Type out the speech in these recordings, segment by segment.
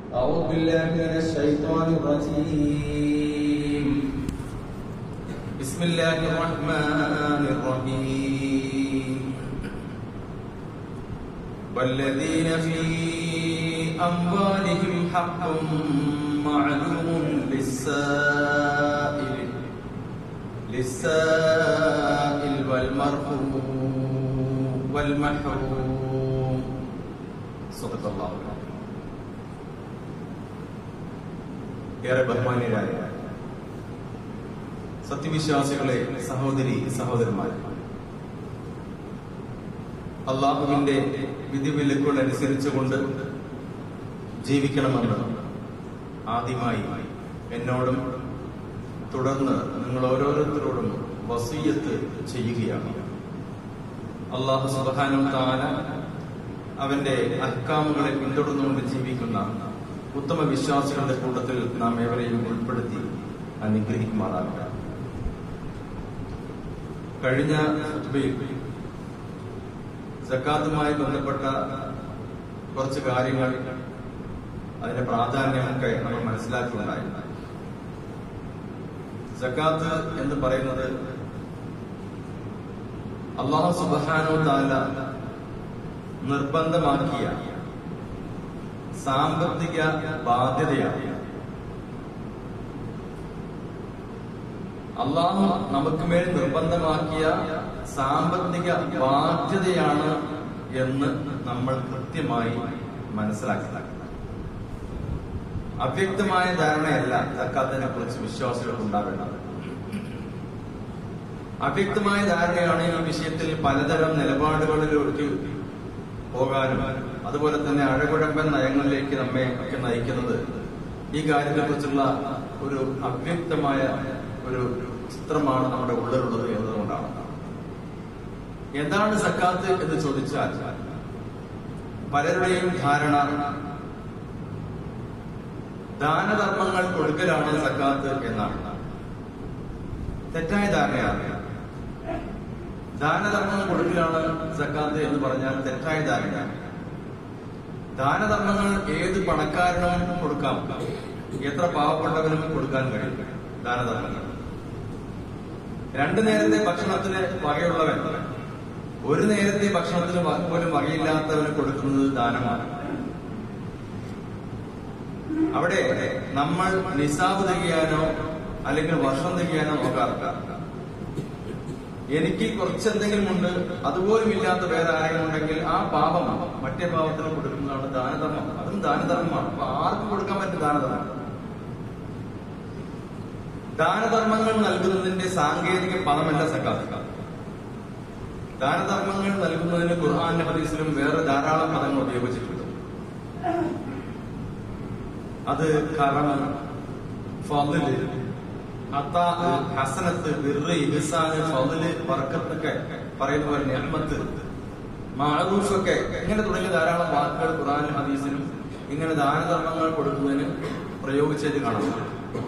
أعوذ بالله من الشيطان الرجيم بسم الله الرحمن الرحيم والذين في أموالهم حق معلوم للسائل للسائل والمرحوم والمحروم صدق الله العظيم ഏറെ ബഹുമാന്യരായ സത്യവിശ്വാസികളെ സഹോദരി സഹോദരന്മാരെ അള്ളാഹുവിന്റെ വിധിവിലക്കുകൾ അനുസരിച്ചുകൊണ്ട് ജീവിക്കണമെന്ന് ആദ്യമായി എന്നോടും തുടർന്ന് നിങ്ങൾ ഓരോരുത്തരോടും വസീയത്ത് ചെയ്യുകയാണ് അള്ളാഹു സുബാനം താന അവന്റെ അഹ്കാമുകളെ പിന്തുടർന്നുകൊണ്ട് ജീവിക്കുന്ന ഉത്തമ വിശ്വാസികളുടെ കൂട്ടത്തിൽ നാം ഏവരെയും ഉൾപ്പെടുത്തി അനുഗ്രഹിക്കുമാറാകട്ടെ കഴിഞ്ഞ ഖുത്ബയിൽ സക്കാത്തുമായി ബന്ധപ്പെട്ട കുറച്ച് കാര്യങ്ങൾ അതിന്റെ പ്രാധാന്യമൊക്കെ നമ്മൾ മനസ്സിലാക്കിയുണ്ടായി സക്കാത്ത് എന്ന് പറയുന്നത് അള്ളാഹു സുബാനോ താല നിർബന്ധമാക്കിയ സാമ്പത്തിക ബാധ്യതയാണ് അള്ളാഹു നമുക്ക് മേൽ നിർബന്ധമാക്കിയ സാമ്പത്തിക ബാധ്യതയാണ് എന്ന് നമ്മൾ കൃത്യമായി മനസ്സിലാക്കുക അവ്യക്തമായ ധാരണയല്ല തക്കാത്തിനെ കുറിച്ച് വിശ്വാസികൾക്ക് ഉണ്ടാവേണ്ടത് അവ്യക്തമായ ധാരണയാണ് ഈ വിഷയത്തിൽ പലതരം നിലപാടുകളിലേക്ക് പോകാനും അതുപോലെ തന്നെ അഴകുഴമ്പൻ നയങ്ങളിലേക്ക് നമ്മെ ഒക്കെ നയിക്കുന്നത് ഈ കാര്യത്തെ കുറിച്ചുള്ള ഒരു അവ്യക്തമായ ഒരു ചിത്രമാണ് നമ്മുടെ ഉള്ളിലുള്ളത് എന്നതുകൊണ്ടാണ് എന്താണ് സക്കാത്ത് എന്ന് ചോദിച്ചാൽ പലരുടെയും ധാരണ ദാനധർമ്മങ്ങൾ കൊടുക്കലാണ് സക്കാത്ത് എന്നാണ് തെറ്റായ ധാരണയാണ് ദാനധർമ്മങ്ങൾ കൊടുക്കലാണ് സക്കാത്ത് എന്ന് പറഞ്ഞാൽ തെറ്റായ ധാരണയാണ് ദാനധർമ്മങ്ങൾ ഏത് പണക്കാരനും കൊടുക്കാം എത്ര പാവപ്പെട്ടവനും കൊടുക്കാൻ കഴിയും ദാനധർമ്മങ്ങൾ രണ്ടു നേരത്തെ ഭക്ഷണത്തിന് വകയുള്ളവൻ ഒരു നേരത്തെ ഭക്ഷണത്തിന് പോലും വകയില്ലാത്തവന് കൊടുക്കുന്നത് ദാനമാണ് അവിടെ നമ്മൾ നിസാബ് തികയാനോ അല്ലെങ്കിൽ വർഷം തികയാനോ നോക്കാറില്ല എനിക്ക് കുറച്ചെന്തെങ്കിലും ഉണ്ട് അതുപോലും ഇല്ലാത്ത വേറെ ആരെങ്കിലും ഉണ്ടെങ്കിൽ ആ പാപം മറ്റേ പാപത്തിന് കൊടുക്കുന്നതാണ് ദാനധർമ്മം അതും ദാനധർമ്മമാണ് അപ്പൊ ആർക്ക് കൊടുക്കാൻ പറ്റും ദാനധർമ്മം ദാനധർമ്മങ്ങൾ നൽകുന്നതിന്റെ സാങ്കേതിക പദമല്ല സക്കാത്ത് ദാനധർമ്മങ്ങൾ നൽകുന്നതിന് ഖുർആാന്റെ ഹദീസിലും വേറെ ധാരാളം പദങ്ങൾ ഉപയോഗിച്ചിട്ടുണ്ട് അത് കറമ ഫതില് അത്താ ഹസനത്ത് ബിർറ് ഇഹ്സാന് ഫതില് ബർക്കത്തൊക്കെ പറയുന്ന പോലെ നിഅമത്ത് മാറൂഫൊക്കെ ഇങ്ങനെ തുടങ്ങിയ ധാരാളം വാക്കുകൾ ഖുർആാനും ഹദീസിനും ഇങ്ങനെ ദാനധർമ്മങ്ങൾ കൊടുക്കുന്നതിന് പ്രയോഗിച്ചത് കാണാം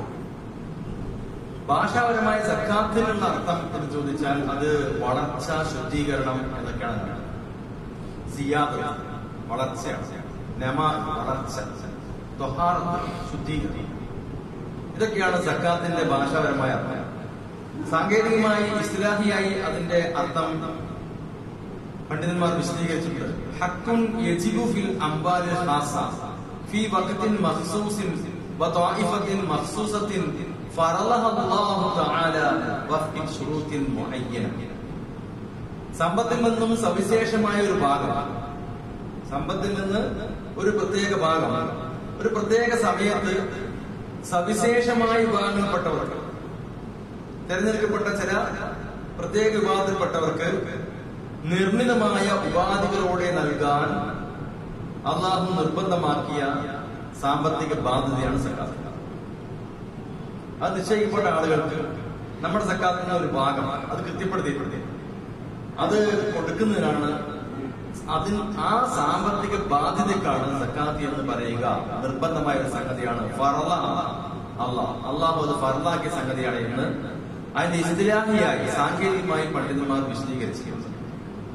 ഭാഷാപരമായ സക്കാത്തിനുള്ള അർത്ഥം എന്ന് ചോദിച്ചാൽ അത് വളർച്ച ശുദ്ധീകരണം എന്നൊക്കെയാണ് സിയാദ് വളർച്ചയാണ് നമ വളർച്ച ത്വഹാറത്ത് ശുദ്ധീകരണം ഇതൊക്കെയാണ് സക്കാത്തിന്റെ ഭാഷാപരമായ അർത്ഥം സാങ്കേതികമായി ഇസ്ലാഹിയായി അതിന്റെ അർത്ഥം പണ്ഡിതന്മാർ വിശദീകരിച്ചിട്ടുണ്ട് ഹക്കുൻ യജിബു ഫിൽ അംബാലിൽ ഖാസ ഫി വഖത്തിൻ മഖ്സൂസിൻ വത്വായിഫത്തിൻ മഖ്സൂസത്തിൻ ഫറളഹ അല്ലാഹു തആല വഫി ശുറൂത്തിൻ മുഅയ്യന സമ്പത്തിൽ നിന്നും സവിശേഷമായ ഒരു ഭാഗം സമ്പത്തിൽ നിന്ന് ഒരു പ്രത്യേക ഭാഗം ഒരു പ്രത്യേക സമയത്ത് സവിശേഷമായി വിഭാഗങ്ങളിൽപ്പെട്ടവർക്ക് തെരഞ്ഞെടുക്കപ്പെട്ട ചില പ്രത്യേക വിഭാഗത്തിൽപ്പെട്ടവർക്ക് നിർമ്മിതമായ ഉപാധികളോടെ നൽകാൻ അള്ളാഹു നിർബന്ധമാക്കിയ സാമ്പത്തിക ബാധ്യതയാണ് സക്കാത്ത് അത് നിശ്ചയിക്കപ്പെട്ട ആളുകൾക്ക് നമ്മുടെ സക്കാത്തിന്റെ ഒരു ഭാഗം അത് കൃത്യപ്പെടുത്തിയിട്ടുണ്ട് അത് കൊടുക്കുന്നതിനാണ് അതിന് ആ സാമ്പത്തിക ബാധ്യതക്കാണ് സക്കാത്തി എന്ന് പറയുക നിർബന്ധമായ ഒരു സംഗതിയാണ് ഫറല അള്ളാഹ് അള്ളാഹു അത് ഫറലാക്കിയ സംഗതിയാണ് എന്ന് അതിന്റെ ഇസ്തിലാഹിയായി സാങ്കേതികമായി പണ്ഡിതന്മാർ വിശദീകരിച്ചിരിക്കുന്നത്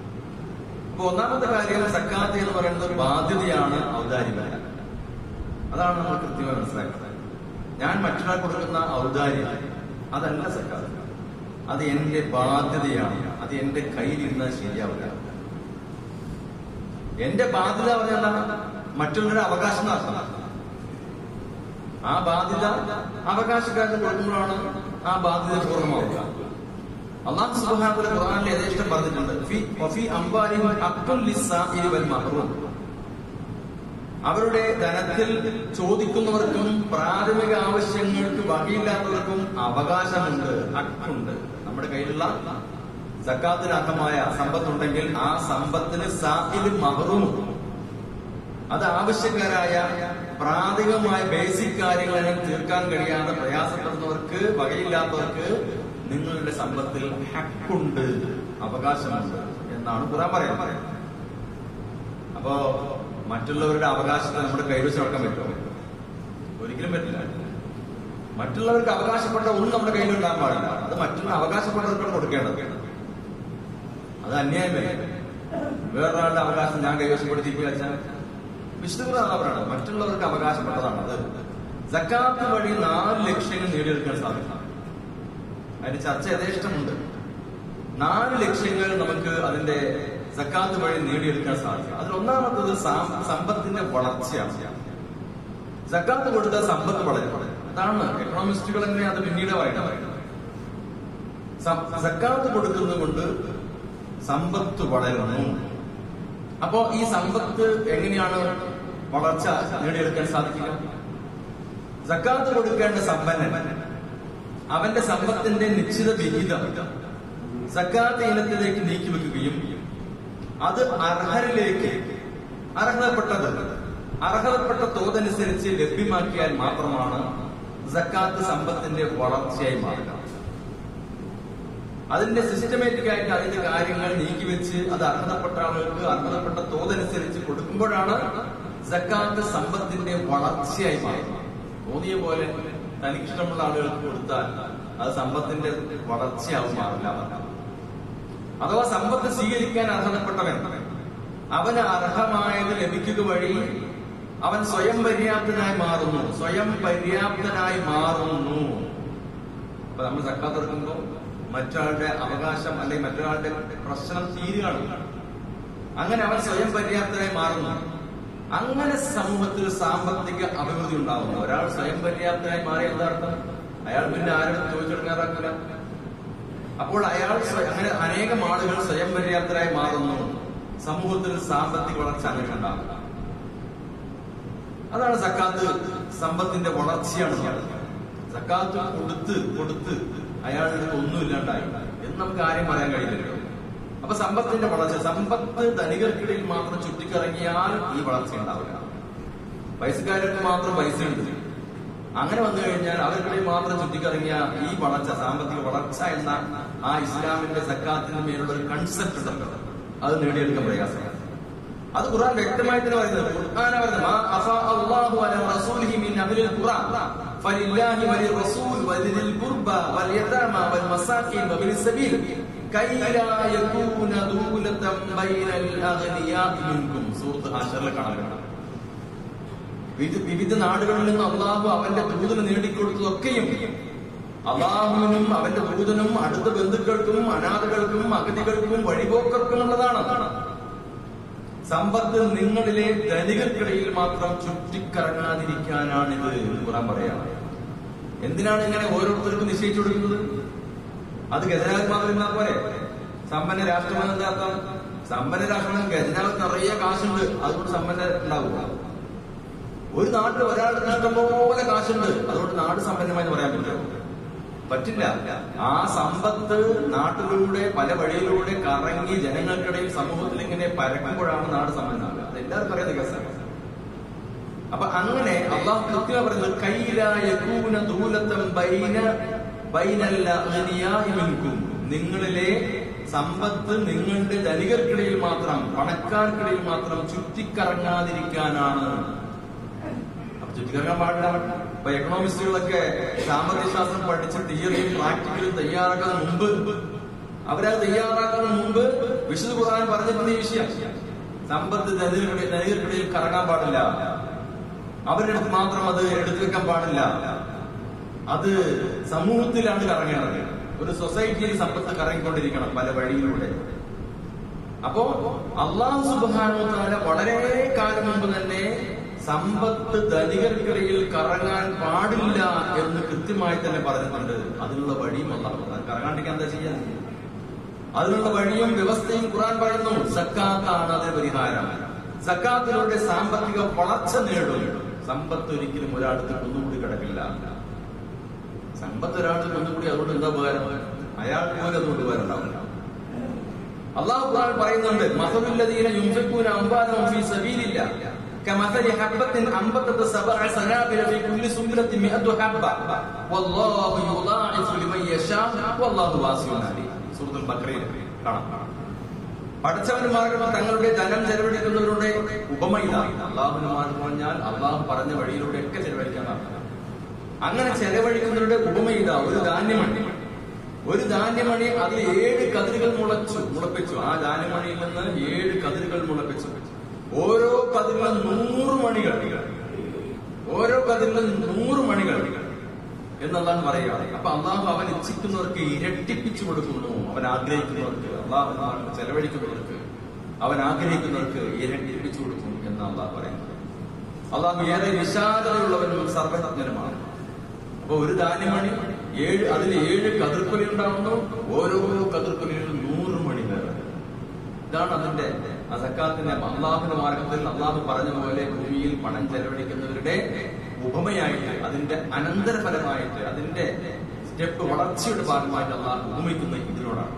അപ്പൊ ഒന്നാമത്തെ കാര്യം സക്കാത്ത് എന്ന് പറയുന്നത് ഒരു ബാധ്യതയാണ് ഔദാര്യമല്ല അതാണ് നമ്മൾ കൃത്യമായി മനസ്സിലാക്കുന്നത് ഞാൻ മറ്റൊരാൾ കൊടുക്കുന്ന ഔദാര്യം അതല്ല സക്കാത്ത് അത് എന്റെ ബാധ്യതയാണ് അത് എന്റെ കയ്യിലിരുന്നാൽ ശരിയാവില്ല എന്റെ ബാധ്യത പറഞ്ഞാൽ മറ്റുള്ളവരുടെ അവകാശം നടത്തണം ആ ബാധ്യത അവകാശക്കാരന് കൊടുക്കുമ്പോഴാണ് ആ ബാധ്യത പൂർണ്ണമാവുക അള്ളാഹു സുബ്ഹാനഹു ഖുർആനിൽ യഥേഷ്ടം പറഞ്ഞിട്ടുണ്ട് ഫി വഫി അംവാലിഹിം ഹഖ്ഖുൻ ലിസ്സാഇലി വൽ മഹ്റൂം അവരുടെ ധനത്തിൽ ചോദിക്കുന്നവർക്കും പ്രാഥമിക ആവശ്യങ്ങൾക്ക് വകയില്ലാത്തവർക്കും അവകാശമുണ്ട് ഹക്കുണ്ട് നമ്മുടെ കയ്യിലുള്ള സക്കാത്തിന് അർഹമായ സമ്പത്തുണ്ടെങ്കിൽ ആ സമ്പത്തിന് സായിലും മഹറും അത് ആവശ്യക്കാരായ പ്രാഥമികമായ ബേസിക് കാര്യങ്ങളെല്ലാം തീർക്കാൻ കഴിയാതെ പ്രയാസപ്പെടുന്നവർക്ക് വകയില്ലാത്തവർക്ക് നിങ്ങളുടെ സമ്പത്തിൽ ഹക്കുണ്ട് അവകാശമുണ്ട് എന്നാണ് ഖുറാൻ പറയുന്നത് അപ്പോ മറ്റുള്ളവരുടെ അവകാശത്തെ നമ്മുടെ കൈവശം വെക്കാൻ പറ്റുമോ ഒരിക്കലും പറ്റില്ല മറ്റുള്ളവർക്ക് അവകാശപ്പെട്ട ഒന്നും നമ്മുടെ കയ്യിലുണ്ടാകാൻ പാടില്ല അത് മറ്റുള്ള അവകാശപ്പെട്ടവർക്കാണ് കൊടുക്കേണ്ടത് അത് അന്യായമേ വേറൊരാളുടെ അവകാശം ഞാൻ കൈവശപ്പെടുത്തിക്കുക വെച്ചാൽ വിശുദ്ധപ്രധാനവരാണ് മറ്റുള്ളവർക്ക് അവകാശപ്പെട്ടതാണ് അത് സക്കാത്ത് വഴി നാല് ലക്ഷ്യങ്ങൾ നേടിയെടുക്കാൻ സാധിക്കും അതിന്റെ ചർച്ച യഥേഷ്ടമുണ്ട് നാല് ലക്ഷ്യങ്ങൾ നമുക്ക് അതിന്റെ സക്കാത്ത് വഴി നേടിയെടുക്കാൻ സാധിക്കും അതിൽ ഒന്നാമത്തത് സാം- സമ്പത്തിന്റെ വളർച്ചയാണ് സക്കാത്ത് കൊടുത്ത സമ്പത്ത് വളരും അതാണ് എക്കണോമിസ്റ്റുകൾ തന്നെ അത് പിന്നീട് പറയുന്നത് സം- സക്കാത്ത് കൊടുക്കുന്നത് കൊണ്ട് സമ്പത്ത് വളരുന്നു അപ്പോ ഈ സമ്പത്ത് എങ്ങനെയാണ് വളർച്ച നേടിയെടുക്കാൻ സാധിക്കുക സക്കാത്ത് കൊടുക്കേണ്ട സമ്പന്നൻ അവന്റെ സമ്പത്തിന്റെ നിശ്ചിത വിഹിതം സക്കാത്ത് ഇനത്തിലേക്ക് നീക്കി വെക്കുകയും അത് അർഹരിലേക്ക് അർഹതപ്പെട്ടത് അർഹതപ്പെട്ട തോതനുസരിച്ച് ലഭ്യമാക്കിയാൽ മാത്രമാണ് സക്കാത്ത് സമ്പത്തിന്റെ വളർച്ചയായി മാറുക അതിന്റെ സിസ്റ്റമാറ്റിക് ആയിട്ട് അതിന്റെ കാര്യങ്ങൾ നീക്കിവെച്ച് അത് അർഹതപ്പെട്ട ആളുകൾക്ക് അർഹതപ്പെട്ട തോതനുസരിച്ച് കൊടുക്കുമ്പോഴാണ് സക്കാത്ത് സമ്പത്തിന്റെ വളർച്ചയായി മാറുന്നത് തോന്നിയ പോലെ തനിക്കിഷ്ടമുള്ള ആളുകൾക്ക് കൊടുത്താൽ അത് സമ്പത്തിന്റെ വളർച്ചയാവും മാറില്ല അഥവാ സമ്പത്ത് സ്വീകരിക്കാൻ അർഹതപ്പെട്ടവൻ അവന് അർഹമായത് ലഭിക്കുക വഴി അവൻ സ്വയം പര്യാപ്തനായി മാറുന്നു സ്വയം പര്യാപ്തനായി മാറുന്നു അപ്പൊ നമ്മൾ സക്കാത്ത് എടുക്കുമ്പോൾ മറ്റൊരാളുടെ അവകാശം അല്ലെങ്കിൽ മറ്റൊരാളുടെ പ്രശ്നം തീരുകയാണ് അങ്ങനെ അവൻ സ്വയം പര്യാപ്തനായി മാറുന്നു അങ്ങനെ സമൂഹത്തിൽ സാമ്പത്തിക അഭിവൃദ്ധി ഉണ്ടാകുന്നു ഒരാൾ സ്വയം പര്യാപ്തനായി മാറിയ എന്താർത്ഥം അയാൾ പിന്നെ ആരോടും ചോദിച്ചെടുക്കാറാക്കില്ല അപ്പോൾ അയാൾ സ്വ- അങ്ങനെ അനേകം ആളുകൾ സ്വയം പര്യാപ്തരായി മാറുന്നു സമൂഹത്തിൽ സാമ്പത്തിക വളർച്ച അങ്ങനെ ഉണ്ടാകുക അതാണ് സക്കാത്ത് സമ്പത്തിന്റെ വളർച്ചയാണ് പറയുന്നത്. സക്കാത്ത് കൊടുത്ത് കൊടുത്ത് അയാളുടെ ഒന്നുമില്ലാണ്ടായി എന്ന് നമുക്ക് ആരും പറയാൻ കഴിയില്ലല്ലോ അപ്പൊ സമ്പത്തിന്റെ വളർച്ച സമ്പത്ത് ധനികർക്കിടയിൽ മാത്രം ചുറ്റിക്കറങ്ങിയാൽ ഈ വളർച്ച ഉണ്ടാവില്ല പൈസക്കാർക്ക് മാത്രം പൈസ ഉണ്ട് അങ്ങനെ വന്നു കഴിഞ്ഞാൽ അവർക്കിടയിൽ മാത്രം ചുറ്റിക്കറങ്ങിയ ഈ വളർച്ച സാമ്പത്തിക വളർച്ച എന്ന ആ ഇസ്ലാമിന്റെ സക്കാത്തിന് മേലുള്ള ഒരു കൺസെപ്റ്റ് ഉണ്ടല്ലോ അത് നേടിയെടുക്കാൻ പ്രയാസമാണ് അത് ഖുർആൻ വ്യക്തമായി തന്നെ പറയുന്നത് ഖുർആന പറയുന്നത് മാ അഫാ അല്ലാഹു അലാ റസൂലിഹി മിൻ അഹ്ലിൽ ഖുർആൻ ഫലില്ലാഹി വലിർ റസൂൽ വലിൽ ഖുർബ വൽ യതാമ വൽ മസാകിൻ വബിൽ സബീൽ കൈ ലാ യകൂന ദൂലതൻ ബൈനൽ അഗ്നിയാഇ മിൻകും സൂറത്ത് ഹാശറിൽ കാണാൻ വിവിധ വിവിധ നാടുകളിൽ നിന്ന് അള്ളാഹു അവന്റെ ദൂതന് നേടിക്കൊടുത്തതൊക്കെയും അള്ളാഹുവിനും അവന്റെ ദൂതനും അടുത്ത ബന്ധുക്കൾക്കും അനാഥകൾക്കും അഗതികൾക്കും വഴിപോക്കർക്കും ഉള്ളതാണ് സമ്പത്ത് നിങ്ങളിലെ ധനികർക്കിടയിൽ മാത്രം ചുറ്റിക്കറങ്ങാതിരിക്കാനാണിത് എന്ന് ഖുറാൻ പറയാണ് എന്തിനാണ് ഇങ്ങനെ ഓരോരുത്തർക്കും നിശ്ചയിച്ചു കൊടുക്കുന്നത് അത് ഗജനാഥ് മാത്രം ഇരുന്നാൽ പോലെ സമ്പന്ന രാഷ്ട്രമെന്ന് എന്താ അർത്ഥം സമ്പന്ന രാഷ്ട്രം ഗജനാവ് നിറയെ കാശുണ്ട് അതുകൊണ്ട് സമ്പന്ന ഉണ്ടാവുക ഒരു നാട്ടിൽ ഒരാൾക്ക് ഇഷ്ടംപോലെ കാശുണ്ട് അതുകൊണ്ട് നാട് സമ്പന്നമായി പറയാൻ പറ്റുമോ പറ്റില്ല ആ സമ്പത്ത് നാട്ടിലൂടെ പല വഴിയിലൂടെ കറങ്ങി ജനങ്ങൾക്കിടയിൽ സമൂഹത്തിൽ ഇങ്ങനെ പരക്കുമ്പോഴാണ് നാട് സമ്പന്നമാകുക അത് എല്ലാവർക്കും അറിയാത്ത കേസാണ് അപ്പൊ അങ്ങനെ അള്ളാഹു കൃത്യം പറയുന്നത് കൈലായ കൂന ദൂലത്തം ബൈന ബൈനല്ല അഗ്നിയാഇ മിൻകും. നിങ്ങളിലെ സമ്പത്ത് നിങ്ങളുടെ ധനികർക്കിടയിൽ മാത്രം പണക്കാർക്കിടയിൽ മാത്രം ചുറ്റിക്കറങ്ങാതിരിക്കാനാണ് അപ്പൊ ചുറ്റിക്കറങ്ങാൻ പാടില്ല ഇപ്പൊ എക്കണോമിസ്റ്റുകളൊക്കെ സാമ്പത്തിക ശാസ്ത്രം പഠിച്ച് തിയറിയും പ്രാക്ടിക്കലും തയ്യാറാക്കുന്നതിന് മുമ്പ് അവരത് തയ്യാറാക്കുന്നതിന് മുമ്പ് വിശുദ്ധ ഖുർആൻ പറഞ്ഞിട്ടുണ്ട് ഈ വിഷയം സമ്പത്ത് ധനികരുടെ ധനികർക്കിടയിൽ കറങ്ങാൻ പാടില്ല അവരുടെ അടുത്ത് മാത്രം അത് എടുത്തു വെക്കാൻ പാടില്ല അത് സമൂഹത്തിലാണ് കറങ്ങേണ്ടത് ഒരു സൊസൈറ്റിയിൽ സമ്പത്ത് കറങ്ങിക്കൊണ്ടിരിക്കണം പല വഴിയിലൂടെ അപ്പോ അള്ളാഹു സുബാനുത്താല വളരെ കാലം മുമ്പ് തന്നെ സമ്പത്ത് ധനികർക്കിടയിൽ കറങ്ങാൻ പാടില്ല എന്ന് കൃത്യമായി തന്നെ പറഞ്ഞിട്ടുണ്ട് അതിനുള്ള വഴിയും അള്ളാഹു പറഞ്ഞു. കറങ്ങാണ്ടിരിക്കാൻ എന്താ ചെയ്യാൻ അതിനുള്ള വഴിയും വ്യവസ്ഥയും ഖുറാൻ പറയുന്നു സക്കാത്താണ് അതിന് പരിഹാരം സക്കാത്തിലൂടെ സാമ്പത്തിക വളർച്ച നേടും സമ്പത്ത് ഒരിക്കലും ഒരാൾക്ക് കുന്നുകൂടി കിടക്കില്ല സമ്പത്ത് ഒരാൾക്ക് കുന്നുകൂടി അതുകൊണ്ട് എന്താ ഉപകാരം അയാൾക്ക് പോലും അതുകൊണ്ട് ഉപകാരം ഉണ്ടാവില്ല അള്ളാഹു ഖുർആൻ പറയുന്നുണ്ട് മസലുല്ലദീന യുൻഫിഖൂന അംവാലഹും ഫീ സബീലില്ല كمثل حبة أنبتت سبع سنابل في كل سنبلة مئة حبة والله يضاعف لمن يشاء والله واسع عليم സൂറത്തുൽ ബഖറയിൽ കാണാം പഠിച്ചവന്മാർക്ക് തങ്ങളുടെ ധനം ചെലവഴിക്കുന്നവരുടെ ഉപമ ഇതാണ് അള്ളാഹുനുമാർ പറഞ്ഞാൽ അള്ളാഹു പറഞ്ഞ വഴിയിലൂടെ ഒക്കെ ചെലവഴിക്കാൻ അങ്ങനെ ചെലവഴിക്കുന്നവരുടെ ഉപമ ഇതാ ഒരു ധാന്യമണി ഒരു ധാന്യമണി അതിൽ ഏഴ് കതിരുകൾ മുളച്ചു മുളപ്പിച്ചു ആ ധാന്യമണിയിൽ നിന്ന് ഏഴ് കതിരുകൾ മുളപ്പിച്ചു ഓരോ കതിരിലും നൂറ് മണികൾ ഓരോ കതിരിലും നൂറ് മണികൾ എന്നുള്ളതാണ് പറയുക അപ്പൊ അള്ളാഹു അവൻ ഇച്ഛിക്കുന്നവർക്ക് ഇരട്ടിപ്പിച്ചു കൊടുക്കുന്നു അവൻ ആഗ്രഹിക്കുന്നവർക്ക് അള്ളാഹു ചെലവഴിക്കുന്നവർക്ക് അവൻ ആഗ്രഹിക്കുന്നവർക്ക് ഇരട്ടിപ്പിച്ചു കൊടുക്കുന്നു എന്ന് അള്ളാഹ് പറയുന്നത് അള്ളാഹു ഏറെ വിശാലതയുള്ളവനും സർവജ്ഞനുമാണ് അപ്പൊ ഒരു ധാന്യമണി ഏഴ് അതിൽ ഏഴ് കതിർക്കൊലി ഉണ്ടാവുന്നു ഓരോ കതിർക്കൊലിയിലും നൂറ് മണി വേറെ ഇതാണ് അതിന്റെ ആ സക്കാത്തിന്റെ അള്ളാഹുന്റെ മാർഗത്തിൽ അള്ളാഹു പറഞ്ഞ പോലെ ഭൂമിയിൽ പണം ചെലവഴിക്കുന്നവരുടെ ഉപമയായിട്ട് അതിന്റെ അനന്തരഫലമായിട്ട് അതിന്റെ സ്റ്റെപ്പ് വളർച്ചയുടെ ഭാഗമായിട്ട് അള്ളാഹു ഉപമിക്കുന്ന ഇതിനോടാണ്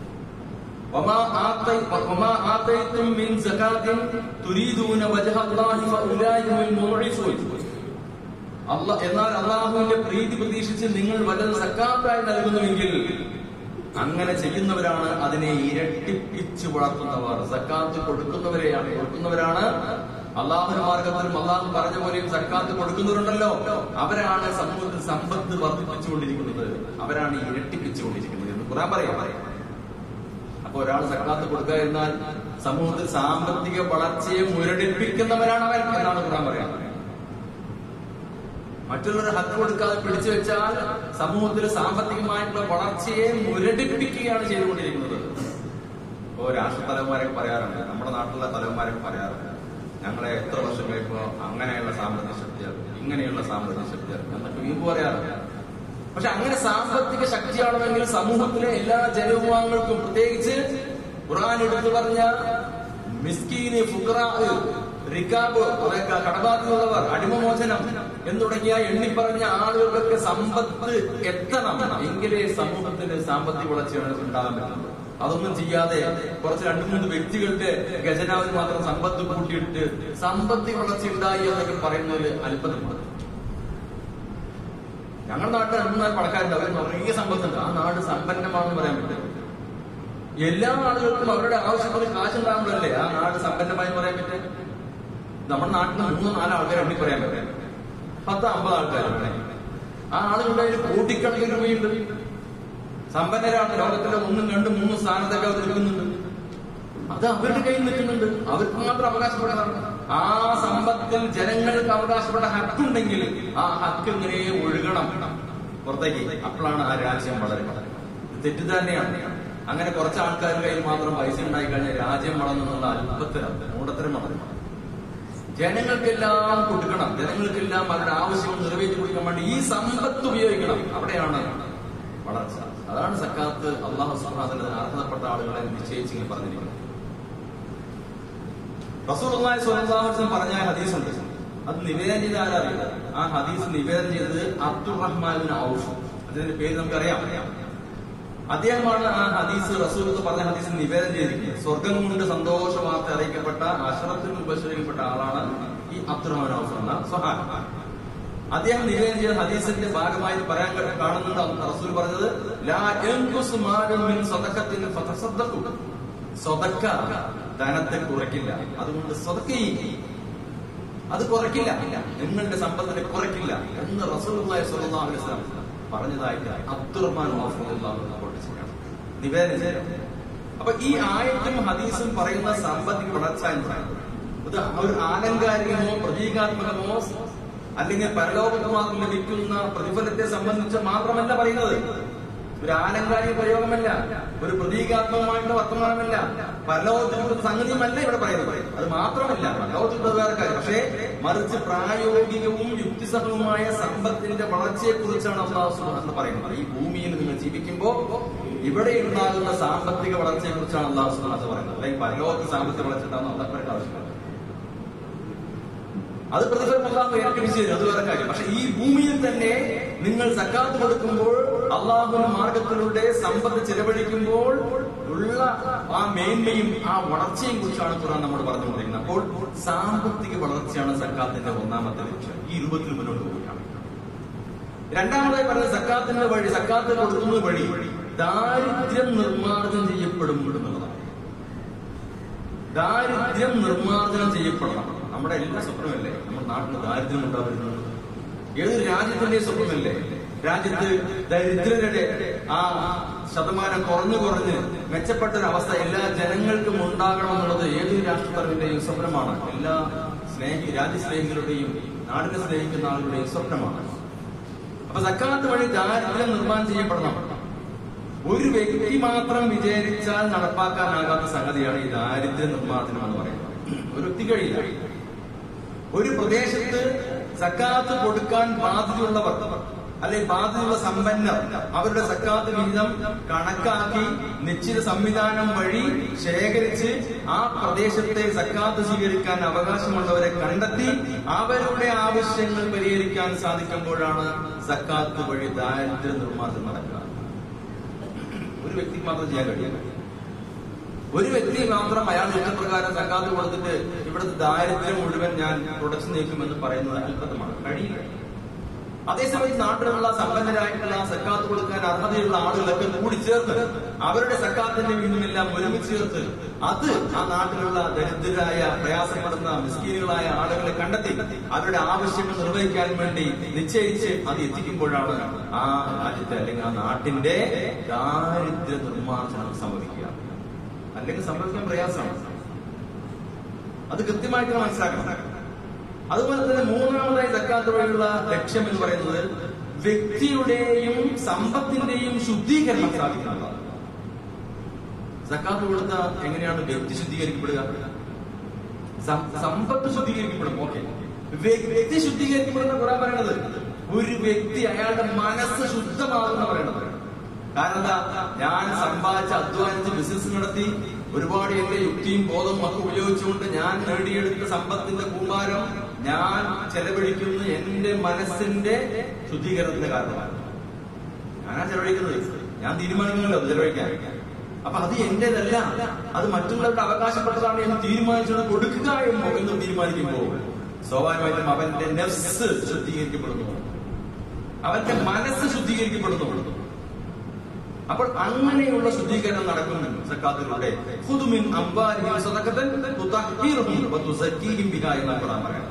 وما آتي- وما آتيتم من زكاة تريدون وجه الله فأولئك هم المضعفون അല്ല എന്നാൽ അള്ളാഹുവിന്റെ പ്രീതി പ്രതീക്ഷിച്ച് നിങ്ങൾ വല്ലത് സക്കാത്തായി നൽകുന്നുവെങ്കിൽ അങ്ങനെ ചെയ്യുന്നവരാണ് അതിനെ ഇരട്ടിപ്പിച്ച് വളർത്തുന്നവർ സക്കാത്ത് കൊടുക്കുന്നവരെയാണ് കൊടുക്കുന്നവരാണ് അള്ളാഹുവിന്റെ മാർഗത്തിലും അള്ളാഹു പറഞ്ഞ പോലെയും സക്കാത്ത് കൊടുക്കുന്നവരുണ്ടല്ലോ അവരാണ് സമൂഹത്തിൽ സമ്പത്ത് വർദ്ധിപ്പിച്ചുകൊണ്ടിരിക്കുന്നത് അവരാണ് ഇരട്ടിപ്പിച്ചുകൊണ്ടിരിക്കുന്നത് എന്ന് ഖുറാൻ പറയാം പറയാം അപ്പൊ ഒരാൾ സക്കാത്ത് കൊടുക്കുക എന്നാൽ സമൂഹത്തിൽ സാമ്പത്തിക വളർച്ചയെ മുരടിപ്പിക്കുന്നവരാണ് അവൻ എന്നാണ് ഖുറാൻ പറയാം മറ്റുള്ളവർ ഹക്ക് കൊടുക്കാതെ പിടിച്ചു വെച്ചാൽ സമൂഹത്തിൽ സാമ്പത്തികമായിട്ടുള്ള വളർച്ചയെ മുരടിപ്പിക്കുകയാണ് ചെയ്തുകൊണ്ടിരിക്കുന്നത് ഇപ്പോ രാഷ്ട്ര തലവന്മാരൊക്കെ പറയാറുണ്ട് നമ്മുടെ നാട്ടിലെ തലവന്മാരൊക്കെ പറയാറുണ്ട് ഞങ്ങളെ എത്ര വർഷം കഴിയുമ്പോ അങ്ങനെയുള്ള സാമ്പത്തിക ശക്തിയാണ് ഇങ്ങനെയുള്ള സാമ്പത്തിക ശക്തിയാണ് എന്നൊക്കെ വീമ്പ് പറയാറുണ്ട് പക്ഷെ അങ്ങനെ സാമ്പത്തിക ശക്തിയാണെങ്കിൽ സമൂഹത്തിലെ എല്ലാ ജനവിഭാഗങ്ങൾക്കും പ്രത്യേകിച്ച് ഖുർആൻ എടുത്തു പറഞ്ഞ മിസ്കീന് ഫുക്രാ റിക്കാബ് അതൊക്കെ കടബാധ്യതയുള്ളവർ അടിമമോചനം എന്ന് തുടങ്ങിയ എണ്ണിപ്പറഞ്ഞ ആളുകൾക്കൊക്കെ സമ്പത്ത് എത്തണം എങ്കിലേ സമൂഹത്തിന് സാമ്പത്തിക വളർച്ചയാണ് ഉണ്ടാകാൻ പറ്റുന്നത് അതൊന്നും ചെയ്യാതെ കുറച്ച് രണ്ടു മൂന്ന് വ്യക്തികളുടെ ഖജനാവിൽ മാത്രം സമ്പത്ത് കൂട്ടിയിട്ട് സമ്പത്തി വളർച്ച ഉണ്ടായി എന്നൊക്കെ പറയുന്നത് അത്ഭുതമാണ് ഞങ്ങളുടെ നാട്ടിൽ രണ്ടു നാല് പണക്കാരുണ്ട് അവർ നിറയെ സമ്പത്തുണ്ട് ആ നാട് സമ്പന്നമാണെന്ന് പറയാൻ പറ്റും എല്ലാ ആളുകൾക്കും അവരുടെ ആവശ്യത്തിന് കാശുണ്ടാകുമ്പോഴല്ലേ ആ നാട് സമ്പന്നമായി എന്ന് പറയാൻ പറ്റും നമ്മുടെ നാട്ടിൽ മൂന്ന് നാല് ആൾക്കാർ എണ്ണി പറയാൻ പറ്റും പത്ത് അമ്പത് ആൾക്കാരുണ്ട് ആ ആളുകളുടെ കയ്യിൽ കോടിക്കണക്കിന് രൂപയുണ്ട് സമ്പന്നരാണ് ലോകത്തിലെ ഒന്നും രണ്ടും മൂന്നും സ്ഥാനത്തൊക്കെ അവർ നിൽക്കുന്നുണ്ട് അത് അവരുടെ കയ്യിൽ നിൽക്കുന്നുണ്ട് അവർക്ക് മാത്രം അവകാശപ്പെടാനാണ് ആ സമ്പത്തിൽ ജനങ്ങൾക്ക് അവകാശപ്പെട്ട ഹക്കുണ്ടെങ്കിൽ ആ ഹക്ക് ഇങ്ങനെ ഒഴുകണം പുറത്തേക്ക് അപ്പോഴാണ് ആ രാജ്യം വളരുന്നത് ഇത് തെറ്റ് തന്നെയാണ് അങ്ങനെ കുറച്ച് ആൾക്കാരുടെ കയ്യിൽ മാത്രം പൈസ ഉണ്ടായി കഴിഞ്ഞാൽ രാജ്യം വളർന്നുള്ള അല്പത്തരം മൂടത്തരം വളരും ജനങ്ങൾക്കെല്ലാം കൊടുക്കണം ജനങ്ങൾക്കെല്ലാം അവരുടെ ആവശ്യങ്ങൾ നിറവേറ്റി കൊടുക്കാൻ വേണ്ടി ഈ സമ്പത്ത് ഉപയോഗിക്കണം അവിടെയാണ് വളർച്ച അതാണ് സക്കാത്ത് അള്ളാഹു സുബ്ഹാനഹു അർഹതപ്പെട്ട ആളുകളെ നിശ്ചയിച്ചിങ്ങനെ പറഞ്ഞിരിക്കുന്നത് റസൂലുള്ളാഹി സ്വല്ലല്ലാഹു അലൈഹി വസല്ലം പറഞ്ഞ ഹദീസ് ഉണ്ട് അത് നിവേദനം ചെയ്ത ആരറിയില്ല ആ ഹദീസ് നിവേദനം ചെയ്തത് അബ്ദുറഹ്മാൻ ബിൻ ഔഫ് അതിന്റെ പേര് നമുക്കറിയാം അദ്ദേഹമാണ് ആ ഹദീസ് റസൂൽ പറഞ്ഞ ഹദീസ് നിവേദനം ചെയ്തിരിക്കുന്നത് സ്വർഗം കൊണ്ട് സന്തോഷ വാർത്ത അറിയിക്കപ്പെട്ട അഷറത്തിൽ ഉപശ്രയിക്കപ്പെട്ട ആളാണ് ഈ അബ്ദുറഹ്മാൻ ഔഫ് എന്ന സ്വഹാബ് അദ്ദേഹം നിവേദനം ചെയ്ത ഹദീസിന്റെ ഭാഗമായി പറയാൻ കഴി- കാണുന്നുണ്ട് റസൂൽ പറഞ്ഞത് ലാ യൻഖുസ് മാലുൻ മിൻ സദഖത്തിൻ ഫതസദ്ദഖു സ്വതക്ക ധനത്തെ കുറയ്ക്കില്ല അതുകൊണ്ട് സ്വതക്ക അത് കുറയ്ക്കില്ല നിങ്ങളുടെ സമ്പത്തിനെ കുറയ്ക്കില്ല എന്ന് റസൂലുള്ളാഹി സ്വല്ലല്ലാഹു അലൈഹി വസല്ലം പറഞ്ഞതായിട്ട് അബ്ദുറഹ്മാൻ ഔഫ് റളിയല്ലാഹു അൻഹു റിപ്പോർട്ട് ചെയ്യണം നിവേദനം ചെയ്യണം അപ്പൊ ഈ ആയത്തും ഹദീസും പറയുന്ന സാമ്പത്തിക വളർച്ച എന്ന് പറയുന്നത് ഇത് ഒരു ആലങ്കാരികമോ പ്രതീകാത്മകമോ അല്ലെങ്കിൽ പരലോകത്ത് മാത്രം ലഭിക്കുന്ന പ്രതിഫലത്തെ സംബന്ധിച്ച് മാത്രമല്ല പറയുന്നത് ഒരു ആലങ്കാരിക പ്രയോഗമല്ല ഒരു പ്രതീകാത്മകമായിട്ടുള്ള വർത്തമാനമല്ല പരലോകത്തിലുള്ള സംഗതിയുമല്ല ഇവിടെ പറയുന്നത് അത് മാത്രമല്ല പരലോകത്തിലുള്ള വേറെ കാര്യം പക്ഷേ മറിച്ച് പ്രായോഗികവും യുക്തിസഹവുമായ സമ്പത്തിന്റെ വളർച്ചയെ കുറിച്ചാണ് അള്ളാഹു പറയുന്നത് ഈ ഭൂമിയിൽ നിങ്ങൾ ജീവിക്കുമ്പോൾ ഇവിടെ ഉണ്ടാകുന്ന സാമ്പത്തിക വളർച്ചയെ കുറിച്ചാണ് അള്ളാഹു സുബ്ഹാനഹു പറയുന്നത് അല്ലെങ്കിൽ പരലോകത്ത് സാമ്പത്തിക വളർച്ച ഉണ്ടാകുന്ന അള്ളാഹ് പറയേണ്ട ആവശ്യമില്ല അത് പ്രതിഫലം അള്ളാഹു ഏൽപ്പിച്ചു തരും അത് വേറെ കാര്യം പക്ഷെ ഈ ഭൂമിയിൽ തന്നെ നിങ്ങൾ സക്കാത്ത് കൊടുക്കുമ്പോൾ അള്ളാഹുവിന്റെ മാർഗത്തിലൂടെ സമ്പത്ത് ചെലവഴിക്കുമ്പോൾ ഉള്ള ആ മേന്മയും ആ വളർച്ചയും കുറിച്ചാണ് ഖുർആൻ നമ്മൾ പറഞ്ഞുകൊണ്ടിരിക്കുന്നത് അപ്പോൾ സാമ്പത്തിക വളർച്ചയാണ് സക്കാത്തിന്റെ ഒന്നാമത്തെ ലക്ഷ്യം ഈ രൂപത്തിൽ മുന്നോട്ട് പോവുകയാണ് രണ്ടാമതായി പറഞ്ഞ സക്കാത്തിന്റെ വഴി സക്കാത്ത് കൊടുക്കുന്നത് വഴി ദാരിദ്ര്യം നിർമ്മാർജ്ജനം ചെയ്യപ്പെടും എന്നുള്ളതാണ് ദാരിദ്ര്യം നിർമ്മാർജ്ജനം ചെയ്യപ്പെടണം നമ്മുടെ എല്ലാ സ്വപ്നമല്ലേ നമ്മുടെ നാട്ടിൽ ദാരിദ്ര്യം ഉണ്ടാവുന്നത് ഏതൊരു രാജ്യത്തിന്റെ സ്വപ്നമല്ലേ രാജ്യത്ത് ദരിദ്രരുടെ ആ ശതമാനം കുറഞ്ഞു കുറഞ്ഞ് മെച്ചപ്പെട്ട ഒരു അവസ്ഥ എല്ലാ ജനങ്ങൾക്കും ഉണ്ടാകണം എന്നുള്ളത് ഏതൊരു രാഷ്ട്രത്തലവിന്റെയും സ്വപ്നമാണ് എല്ലാ സ്നേഹി രാജ്യസ്നേഹികളുടെയും നാടിനെ സ്നേഹിക്കുന്ന ആളുകളുടെയും സ്വപ്നമാണ് അപ്പൊ സക്കാത്ത് വഴി ദാരിദ്ര്യം നിർമ്മാണം ചെയ്യപ്പെടണം ഒരു വ്യക്തി മാത്രം വിചാരിച്ചാൽ നടപ്പാക്കാനാകാത്ത സംഗതിയാണ് ഈ ദാരിദ്ര്യ നിർമ്മാർജ്ജനം എന്ന് പറയുന്നത് ഒരു വ്യക്തി കഴിയില്ല ഒരു പ്രദേശത്ത് സക്കാത്ത് കൊടുക്കാൻ ബാധ്യതയുള്ളവർ അല്ലെങ്കിൽ ബാധ്യതയുള്ള സമ്പന്നർ അവരുടെ സക്കാത്ത് വിഹിതം കണക്കാക്കി നിശ്ചിത സംവിധാനം വഴി ശേഖരിച്ച് ആ പ്രദേശത്തെ സക്കാത്ത് സ്വീകരിക്കാൻ അവകാശമുള്ളവരെ കണ്ടെത്തി അവരുടെ ആവശ്യങ്ങൾ പരിഹരിക്കാൻ സാധിക്കുമ്പോഴാണ് സക്കാത്ത് വഴി ദാരിദ്ര്യ നിർമ്മാർജ്ജനം നടക്കുക ഒരു വ്യക്തിക്ക് മാത്രം ചെയ്യാൻ കഴിയില്ല ഒരു വ്യക്തി മാത്രം അയാൾ ഇഷ്ടപ്രകാരം സക്കാത്ത് കൊടുത്തിട്ട് ഇവിടുത്തെ ദാരിദ്ര്യം മുഴുവൻ ഞാൻ തുടച്ചു നീക്കുമെന്ന് പറയുന്നത് അത്ഭുതമാണ് കഴിയില്ല അതേസമയം നാട്ടിലുള്ള സമ്പന്നരായിട്ടുള്ള സക്കാത്ത് കൊടുക്കാൻ അർഹതയുള്ള ആളുകളൊക്കെ കൂടി ചേർത്ത് അവരുടെ സക്കാത്തിന്റെ വീണ്ടുമെല്ലാം ഒരുമിച്ച് ചേർത്ത് അത് ആ നാട്ടിലുള്ള ദരിദ്രരായ പ്രയാസപ്പെടുന്ന മിസ്കീനുകളായ ആളുകളെ കണ്ടെത്തി അവരുടെ ആവശ്യങ്ങൾ നിർവഹിക്കാൻ വേണ്ടി നിശ്ചയിച്ച് അത് എത്തിക്കുമ്പോഴാണ് ആ രാജ്യത്തെ അല്ലെങ്കിൽ ആ നാട്ടിന്റെ ദാരിദ്ര്യ നിർമ്മാർജ്ജനം സംഭവിക്കുക അല്ലെങ്കിൽ സംഭവിക്കാൻ പ്രയാസമാണ് അത് കൃത്യമായിട്ട് മനസ്സിലാക്കണം അതുപോലെ തന്നെ മൂന്നാമതായി സക്കാത്ത് വഴിയുള്ള ലക്ഷ്യം എന്ന് പറയുന്നത് വ്യക്തിയുടെയും സമ്പത്തിന്റെയും ശുദ്ധീകരണം സാധിക്കുന്നതാണ് സക്കാത്ത് കൊടുത്ത എങ്ങനെയാണ് വ്യക്തി ശുദ്ധീകരിക്കപ്പെടുക സം- സമ്പത്ത് ശുദ്ധീകരിക്കപ്പെടും ഓക്കെ വ്യക്തി ശുദ്ധീകരിക്കപ്പെടുന്ന കുറാൻ പറയണത് ഒരു വ്യക്തി അയാളുടെ മനസ്സ് ശുദ്ധമാകുന്ന പറയണത് കാരണം എന്താ ഞാൻ സമ്പാദിച്ച് അധ്വാനിച്ച് ബിസിനസ് നടത്തി ഒരുപാട് എന്റെ യുക്തിയും ബോധവും ഒക്കെ ഉപയോഗിച്ചുകൊണ്ട് ഞാൻ നേടിയെടുത്ത സമ്പത്തിന്റെ കൂമ്പാരം ഞാൻ ചെലവഴിക്കുന്ന എന്റെ മനസ്സിന്റെ ശുദ്ധീകരണത്തിന്റെ കാരണമാണ് ഞാനാ ചെലവഴിക്കുന്നത് ഞാൻ തീരുമാനിക്കുന്നല്ലോ അത് ചെലവഴിക്കാൻ അപ്പൊ അത് എന്റേതല്ല അത് മറ്റുള്ളവരുടെ അവകാശപ്പെട്ടതാണ് എന്ന് തീരുമാനിച്ചത് കൊടുക്കുക എന്നോ എന്ന് തീരുമാനിക്കുമ്പോൾ സ്വാഭാവികമായിട്ടും അവന്റെ നെഫ്സ് ശുദ്ധീകരിക്കപ്പെടുന്നു അവന്റെ മനസ്സ് ശുദ്ധീകരിക്കപ്പെടുന്നു അപ്പോൾ അങ്ങനെയുള്ള ശുദ്ധീകരണം നടക്കും സക്കാത്തിലൂടെ ഖുദുമിൻ അംബാരിഹിം സദഖതൻ തുതഹ്ഹീറുഹും വതുസക്കീഹിം ബിഹാ എന്നാണ് ഖുർആൻ പറയുന്നത്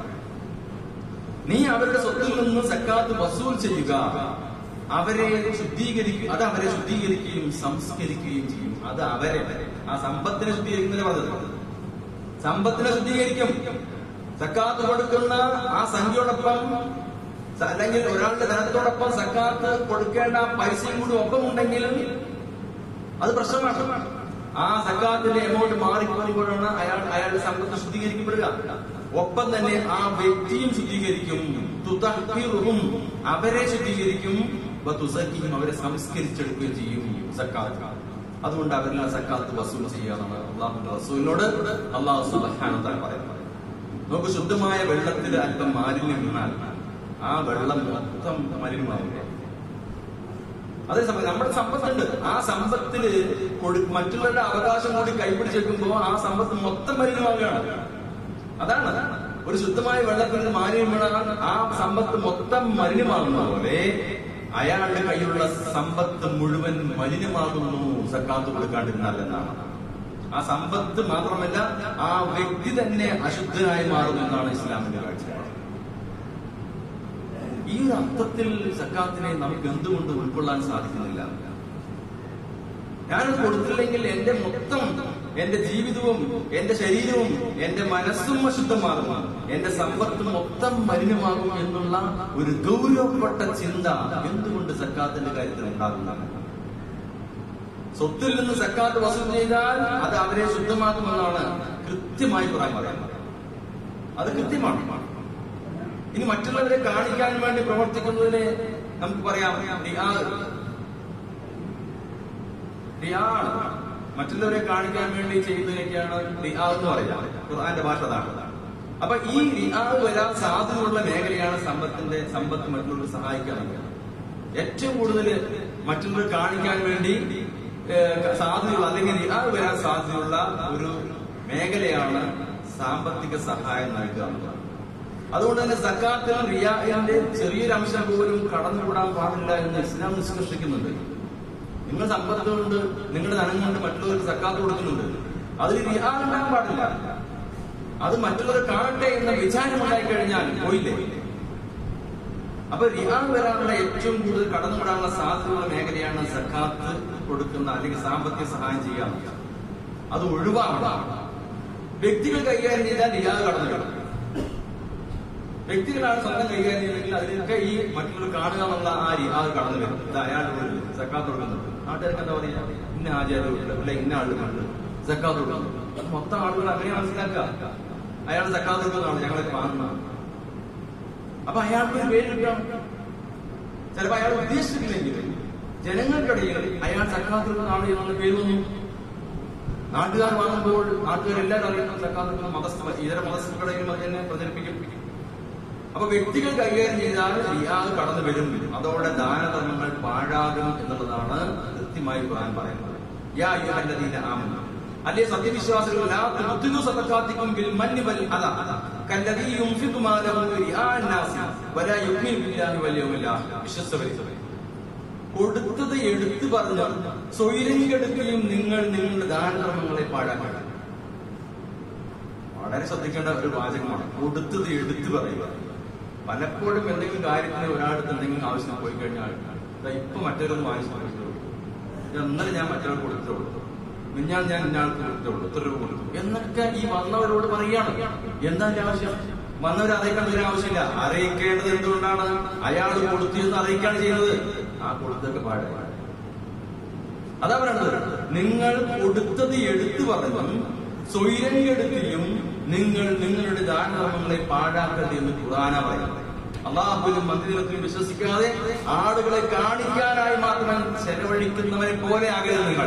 നീ അവരുടെ സ്വത്തിൽ നിന്ന് സക്കാത്ത് വസൂൽ ചെയ്യുക അവരെ ശുദ്ധീകരിക്കും അത് അവരെ ശുദ്ധീകരിക്കുകയും സംസ്കരിക്കുകയും ചെയ്യും അത് അവരെ ആ സമ്പത്തിനെ ശുദ്ധീകരിക്കുന്നതിന് പറഞ്ഞത് സമ്പത്തിനെ ശുദ്ധീകരിക്കും സക്കാത്ത് കൊടുക്കുന്ന ആ സംഖ്യയോടൊപ്പം സ- അല്ലെങ്കിൽ ഒരാളുടെ ധനത്തോടൊപ്പം സക്കാത്ത് കൊടുക്കേണ്ട പൈസയും കൂടി ഒപ്പമുണ്ടെങ്കിൽ അത് പ്രശ്നമാണ് ആ സക്കാത്തിന്റെ എമൗണ്ട് മാറിപ്പോകുമ്പോഴാണ് അയാൾ അയാളുടെ സമ്പത്ത് ശുദ്ധീകരിക്കപ്പെടുക ഒപ്പം തന്നെ ആ വ്യക്തിയും ശുദ്ധീകരിക്കും തുതഹ്ഹീറുഹും അവരെ ശുദ്ധീകരിക്കും വതുസക്കിയും അവരെ സംസ്കരിച്ചെടുക്കുകയും ചെയ്യും സക്കാത്ത് അതുകൊണ്ട് അവരിൽ ആ സക്കാത്ത് വസൂൽ ചെയ്യാന്നാണ് അള്ളാഹുന്റെ റസൂലിനോട് അള്ളാഹു സുബ്ഹാനഹു വ തആല പറയുന്നത് നമുക്ക് ശുദ്ധമായ വെള്ളത്തിൽ അല്പം മാലിന്യം വീണാൽ ആ വെള്ളം മൊത്തം മലിനമാവില്ല അതേസമയം നമ്മുടെ സമ്പത്തുണ്ട് ആ സമ്പത്തില് കൊടു- മറ്റുള്ളവരുടെ അവകാശം കൂടി കൈപിടിച്ചെടുക്കുമ്പോ ആ സമ്പത്ത് മൊത്തം മലിനമാവുകയാണ് അതാണ് ഒരു ശുദ്ധമായ വെള്ളത്തിൽ മാലിന്യം വീണാൽ ആ സമ്പത്ത് മൊത്തം മലിനമാകുന്ന പോലെ അയാളുടെ കയ്യിലുള്ള സമ്പത്ത് മുഴുവൻ മലിനമാകുന്നു സക്കാത്ത് കൊടുക്കാണ്ടിരുന്നാൽ എന്നാണ് ആ സമ്പത്ത് മാത്രമല്ല ആ വ്യക്തി തന്നെ അശുദ്ധനായി മാറുന്നു എന്നാണ് ഇസ്ലാമിന്റെ കാഴ്ചപ്പാട് ഈ ഒരു അർത്ഥത്തിൽ സക്കാത്തിനെ നമുക്ക് എന്തുകൊണ്ട് ഉൾക്കൊള്ളാൻ സാധിക്കുന്നില്ല ഞാനത് കൊടുത്തില്ലെങ്കിൽ എന്റെ മൊത്തം എന്റെ ജീവിതവും എന്റെ ശരീരവും എന്റെ മനസ്സും അശുദ്ധമാകും എന്റെ സമ്പത്ത് മൊത്തം മലിനമാകും എന്നുള്ള ഒരു ഗൗരവപ്പെട്ട ചിന്ത എന്തുകൊണ്ട് സക്കാത്തിന്റെ കാര്യത്തിൽ ഉണ്ടാകുന്നതാണ് സ്വത്തിൽ നിന്ന് സക്കാത്ത് വസൂൽ ചെയ്താൽ അത് അവരെ ശുദ്ധമാക്കുമെന്നാണ് കൃത്യമായി പറയാൻ പറയുന്നത് അത് കൃത്യമാണ് ഇനി മറ്റുള്ളവരെ കാണിക്കാൻ വേണ്ടി പ്രവർത്തിക്കുന്നതിന് നമുക്ക് പറയാം റിയാ റിയാണ് മറ്റുള്ളവരെ കാണിക്കാൻ വേണ്ടി ചെയ്യുന്നതിനൊക്കെയാണ് റിയാ എന്ന് പറയുന്നത് ഖുർആന്റെ ഭാഷ അതാണ് അപ്പൊ ഈ റിയാ വരാൻ സാധ്യതയുള്ള മേഖലയാണ് സമ്പത്തിന്റെ സമ്പത്ത് മറ്റുള്ളവർ സഹായിക്കാൻ ഏറ്റവും കൂടുതൽ മറ്റുള്ളവർ കാണിക്കാൻ വേണ്ടി ഏഹ്, സാധ്യതയുള്ള അല്ലെങ്കിൽ റിയാ വരാൻ സാധ്യതയുള്ള ഒരു മേഖലയാണ് സാമ്പത്തിക സഹായം നൽകുക എന്നുള്ളത് അതുകൊണ്ട് തന്നെ സക്കാത്തിൽ റിയാന്റെ ചെറിയൊരു അംശം പോലും കടന്നുകൂടാൻ പാടില്ല എന്ന് ഇസ്ലാം നിഷ്കർഷിക്കുന്നുണ്ട് നിങ്ങൾ സമ്പത്ത് കൊണ്ട് നിങ്ങളുടെ ധനം കൊണ്ട് മറ്റുള്ളവർക്ക് സക്കാത്ത് കൊടുക്കുന്നുണ്ട് അതിൽ റിയാ ഉണ്ടാകാൻ പാടില്ല അത് മറ്റുള്ളവർ കാണട്ടെ എന്ന വിചാരം ഉണ്ടായി കഴിഞ്ഞാൽ പോയില്ലേ അപ്പൊ റിയാ വരാനുള്ള ഏറ്റവും കൂടുതൽ കടന്നുകൂടാനുള്ള സാധ്യതയുള്ള മേഖലയാണ് സക്കാത്ത് കൊടുക്കുന്ന അല്ലെങ്കിൽ സാമ്പത്തിക സഹായം ചെയ്യാൻ അത് ഒഴിവാക്കണം വ്യക്തികൾ കൈകാര്യം ചെയ്താൽ റിയാ കടന്നു കിടക്കും വ്യക്തികളാണ് സ്വന്തം കൈകാര്യം ചെയ്യുന്നതെങ്കിൽ അതിലൊക്കെ ഈ മറ്റുള്ളവർ കാണുക എന്നുള്ള ആ റിയാ കടന്നു വരും ഇത് അയാളുടെ ഉള്ളിൽ സക്കാത്ത് കൊടുക്കുന്നുണ്ട് നാട്ടുകാർക്ക് എന്താ പറയാ ഇന്ന ആചാര്യമുണ്ട് അല്ല ഇന്ന ആളുകളുണ്ട് സക്കാത്ത് കൊടുക്കുന്നു അത് മൊത്തം ആളുകൾ അങ്ങനെ മനസ്സിലാക്കുക അയാൾ സക്കാത്ത് കൊടുക്കുന്നതാണ് ഞങ്ങളെ കാണുന്നതാണ് അപ്പൊ അയാൾക്ക് ഒരു പേര് കിട്ടാം ചിലപ്പോ അയാൾ ഉദ്ദേശിച്ചിട്ടില്ലെങ്കിൽ ജനങ്ങൾക്കിടയിൽ അയാൾ സക്കാത്തിനാണ് എന്നുള്ള പേര് വന്നു നാട്ടുകാർ വാങ്ങുമ്പോൾ നാട്ടുകാരെല്ലാവരും അറിയുന്ന സക്കാത്ത് മതസ്ഥ ഇതര മതസ്ഥർക്കിടയിലും അത് തന്നെ പ്രചരിപ്പിക്കും അപ്പൊ വ്യക്തികൾ കൈകാര്യം ചെയ്താൽ റിയാദ് കടന്നു വരും അതോടെ ദാനധർമ്മങ്ങൾ പാഴാകും എന്നുള്ളതാണ് കൃത്യമായി ഖുർആൻ പറയുന്നത് യാ അയ്യുഹല്ലദീന ആമനു അല്ലേ സത്യവിശ്വാസികൾ ലാ തുബ്തിലു സദഖാത്തിക്കും ബിൽ മന്നി വൽ അദ കല്ലദീ യുൻഫിഖു മാലഹു റിആഅ നാസി വലാ യുഅ്മിനു ബില്ലാഹി വൽ യൗമിൽ ആഖിർ വിശ്വസ്തവരിച്ചവർ കൊടുത്തത് എടുത്തു പറഞ്ഞു സ്വൈരം കെടുക്കുകയും നിങ്ങൾ നിങ്ങളുടെ ദാനധർമ്മങ്ങളെ പാഴാക്കണം വളരെ ശ്രദ്ധിക്കേണ്ട ഒരു വാചകമാണ് കൊടുത്തത് എടുത്തു പറയുക പലപ്പോഴും എന്തെങ്കിലും കാര്യത്തിന് ഒരാൾക്ക് എന്തെങ്കിലും ആവശ്യം പോയി കഴിഞ്ഞാൽ ദാ ഇപ്പൊ മറ്റൊരൊന്ന് വാങ്ങിച്ചു കൊടുത്തുള്ളൂ ഇന്നലെ ഞാൻ മറ്റൊരാൾ കൊടുത്തുള്ളൂ മിഞ്ഞാൽ ഞാൻ ഇന്നയാൾക്ക് കൊടുത്തുള്ളൂ ഇത്ര രൂപ കൊടുത്തു എന്നൊക്കെ ഈ വന്നവരോട് പറയുകയാണ് എന്താ അതിന്റെ ആവശ്യം വന്നവരെ അറിയിക്കേണ്ട ഒരു ആവശ്യമില്ല അറിയിക്കേണ്ടത് എന്തുകൊണ്ടാണ് അയാൾ കൊടുത്തു എന്ന് അറിയിക്കാണ് ചെയ്യുന്നത് ആ കൊടുത്തൊക്കെ പാടെ അതാ പറയുന്നത് നിങ്ങൾ കൊടുത്തത് എടുത്തു പറഞ്ഞു സ്വൈരം കെടുത്തിയും നിങ്ങൾ നിങ്ങളുടെ ദാനധർമ്മങ്ങളെ പാഴാക്കരുത് എന്ന് ഖുറാന പറയുന്നത് അള്ളാഹുവിനും മന്ദിരത്തിലും വിശ്വസിക്കാതെ ആളുകളെ കാണിക്കാനായി മാത്രം ചെലവഴിക്കുന്നവരെ പോലെ ആകരുത് നിങ്ങൾ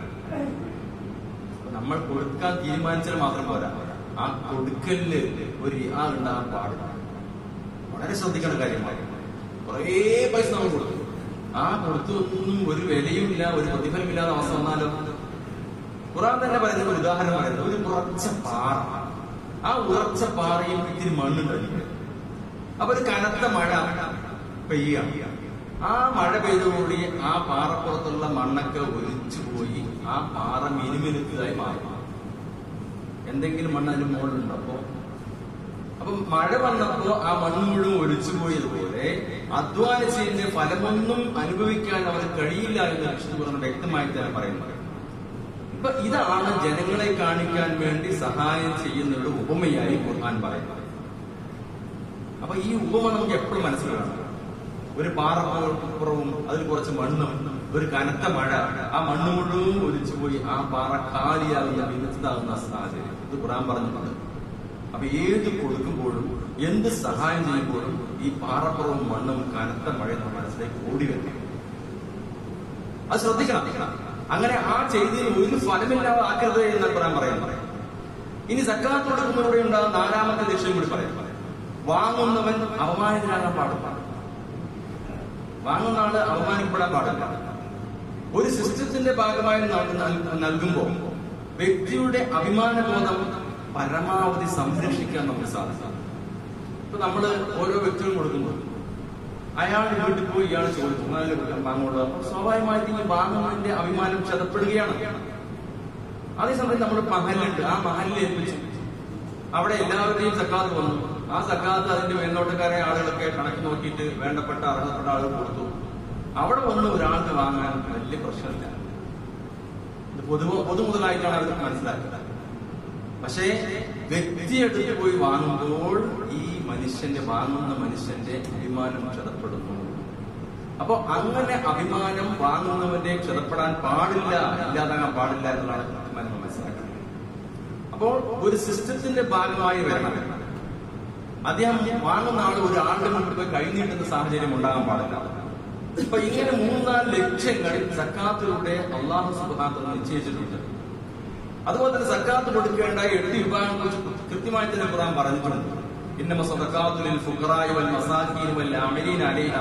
നമ്മൾ കൊടുക്കാൻ തീരുമാനിച്ചാൽ മാത്രം പോരാ ആ കൊടുക്കലില് ഒരു ആ ഉണ്ടാകാൻ പാടില്ല വളരെ ശ്രദ്ധിക്കേണ്ട കാര്യമായി കുറേ പൈസ നമ്മൾ കൊടുത്തു ആ കൊടുത്തൊന്നും ഒരു വിലയുമില്ല ഒരു പ്രതിഫലമില്ലാത്ത അവസ്ഥ വന്നാലോ ഖുറാൻ തന്നെ പറയുന്ന ഒരു ഉദാഹരണം പറയുന്നത് ഒരു ഉറച്ച പാറ ആ ഉറച്ച പാറയിൽ ഇത്തിരി മണ്ണുണ്ട് അതിൽ. അപ്പൊ ഒരു കനത്ത മഴ പെയ്യുക ആ മഴ പെയ്തതോടുകൂടി ആ പാറപ്പുറത്തുള്ള മണ്ണൊക്കെ ഒലിച്ചു പോയി ആ പാറ മിനുമിനുത്തതായി മാറി എന്തെങ്കിലും മണ്ണ് അതിന് മുകളിലുണ്ട് അപ്പോ അപ്പൊ മഴ വന്നപ്പോ ആ മണ്ണ് മുഴുവൻ ഒലിച്ചു പോയതുപോലെ അധ്വാനിച്ചതിന്റെ ഫലമൊന്നും അനുഭവിക്കാൻ അവർ കഴിയില്ല എന്ന് വിഷ്ണു പറഞ്ഞ വ്യക്തമായി തന്നെ പറയുന്നത് ഇപ്പൊ ഇതാണ് ജനങ്ങളെ കാണിക്കാൻ വേണ്ടി സഹായം ചെയ്യുന്നവരുടെ ഉപമയായി ഖുർആൻ പറയുന്നത് അപ്പൊ ഈ ഉപമ നമുക്ക് എപ്പോഴും മനസ്സിലാക്കണം ഒരു പാറപ്പുറവും അതിൽ കുറച്ച് മണ്ണും ഒരു കനത്ത മഴ ആ മണ്ണ് മുഴുവൻ ഒലിച്ചു പോയി ആ പാറ കാലിയാകുന്ന വിനത്താകുന്ന സാഹചര്യം ഇത് ഖുറാൻ പറഞ്ഞിട്ടുണ്ട് അപ്പൊ ഏത് കൊടുക്കുമ്പോഴും എന്ത് സഹായം ചെയ്യുമ്പോഴും ഈ പാറപ്പുറവും മണ്ണും കനത്ത മഴയും നമ്മുടെ മനസ്സിലേക്ക് ഓടി വരണം അത് ശ്രദ്ധിക്കണം അങ്ങനെ ആ ചെയ്തതിന് ഒരു ഫലമില്ലാതെ ആക്കരുത് എന്ന് ഖുറാൻ പറയുന്നത് ഇനി സക്കാത്ത് കൊടുക്കുന്നതിലൂടെ ഉണ്ടാകുന്ന നാലാമത്തെ ലക്ഷ്യം കൂടി പറയാം വാങ്ങുന്നവൻ അവമാനിതനാകാൻ പാടില്ല വാങ്ങുന്ന ആള് അവമാനിക്കപ്പെടാൻ പാടില്ല ഒരു സിസ്റ്റത്തിന്റെ ഭാഗമായി നൽ- നൽ- നൽകുമ്പോൾ വ്യക്തിയുടെ അഭിമാനബോധം പരമാവധി സംരക്ഷിക്കാൻ നമുക്ക് സാധിക്കും ഇപ്പൊ നമ്മള് ഓരോ വ്യക്തികളും കൊടുക്കുമ്പോൾ അയാൾ വീട്ടിൽ പോയി ഇയാൾ ചോദിക്കും "നാല് വാങ്ങുള്ളത് അപ്പൊ സ്വാഭാവികമായിട്ട് ഈ വാങ്ങുന്നതിന്റെ അഭിമാനം ക്ഷതപ്പെടുകയാണ് അതേസമയം നമ്മൾ മഹലുണ്ട് ആ മഹലിൽ ഏൽപ്പിച്ചു അവിടെ എല്ലാവരുടെയും സക്കാത്ത് വന്നു ആ സക്കാത്ത് അതിന്റെ മേൽനോട്ടക്കാരെ ആളുകളൊക്കെ കണക്ക് നോക്കിയിട്ട് വേണ്ടപ്പെട്ട അർഹതപ്പെട്ട ആളുകൾ കൊടുത്തു അവിടെ വന്ന് ഒരാൾക്ക് വാങ്ങാൻ വലിയ പ്രശ്നമില്ല ഇത് പൊതു പൊതു മുതലായിട്ടാണ് അവർ മനസ്സിലാക്കുന്നത് പക്ഷേ വ്യക്തിയെടുത്ത് പോയി വാങ്ങുമ്പോൾ ഈ മനുഷ്യന്റെ വാങ്ങുന്ന മനുഷ്യന്റെ അഭിമാനം ക്ഷതപ്പെടുന്നു അപ്പൊ അങ്ങനെ അഭിമാനം വാങ്ങുന്നവന്റെ ക്ഷതപ്പെടാൻ പാടില്ല ഇല്ലാതാകാൻ പാടില്ല എന്നുള്ളതാണ് നമ്മൾ മനസ്സിലാക്കുന്നത് അപ്പോൾ ഒരു സിസ്റ്റത്തിന്റെ ഭാഗമായി വരണം അദ്ദേഹം വാങ്ങുന്ന ആൾ ഒരാളുടെ മുൻപ് പോയി കൈനീട്ടുന്ന സാഹചര്യം ഉണ്ടാകാൻ പാടില്ല ഇപ്പൊ ഇങ്ങനെ മൂന്നാല് ലക്ഷ്യങ്ങൾ സക്കാത്തിലൂടെ അള്ളാഹു സുബാത്ത് നിശ്ചയിച്ചിട്ടുണ്ട് അതുപോലെ തന്നെ സക്കാത്ത് കൊടുക്കേണ്ട എട്ട് വിഭാഗങ്ങളെ കുറിച്ച് കൃത്യമായി തന്നെ ഖുർആൻ പറഞ്ഞിട്ടുണ്ട് ഇന്നമ സദക്കാത്തുലിൽ ഫുഖറായി വൽ മസാക്കീൻ വൽ അമലീൻ അലൈഹ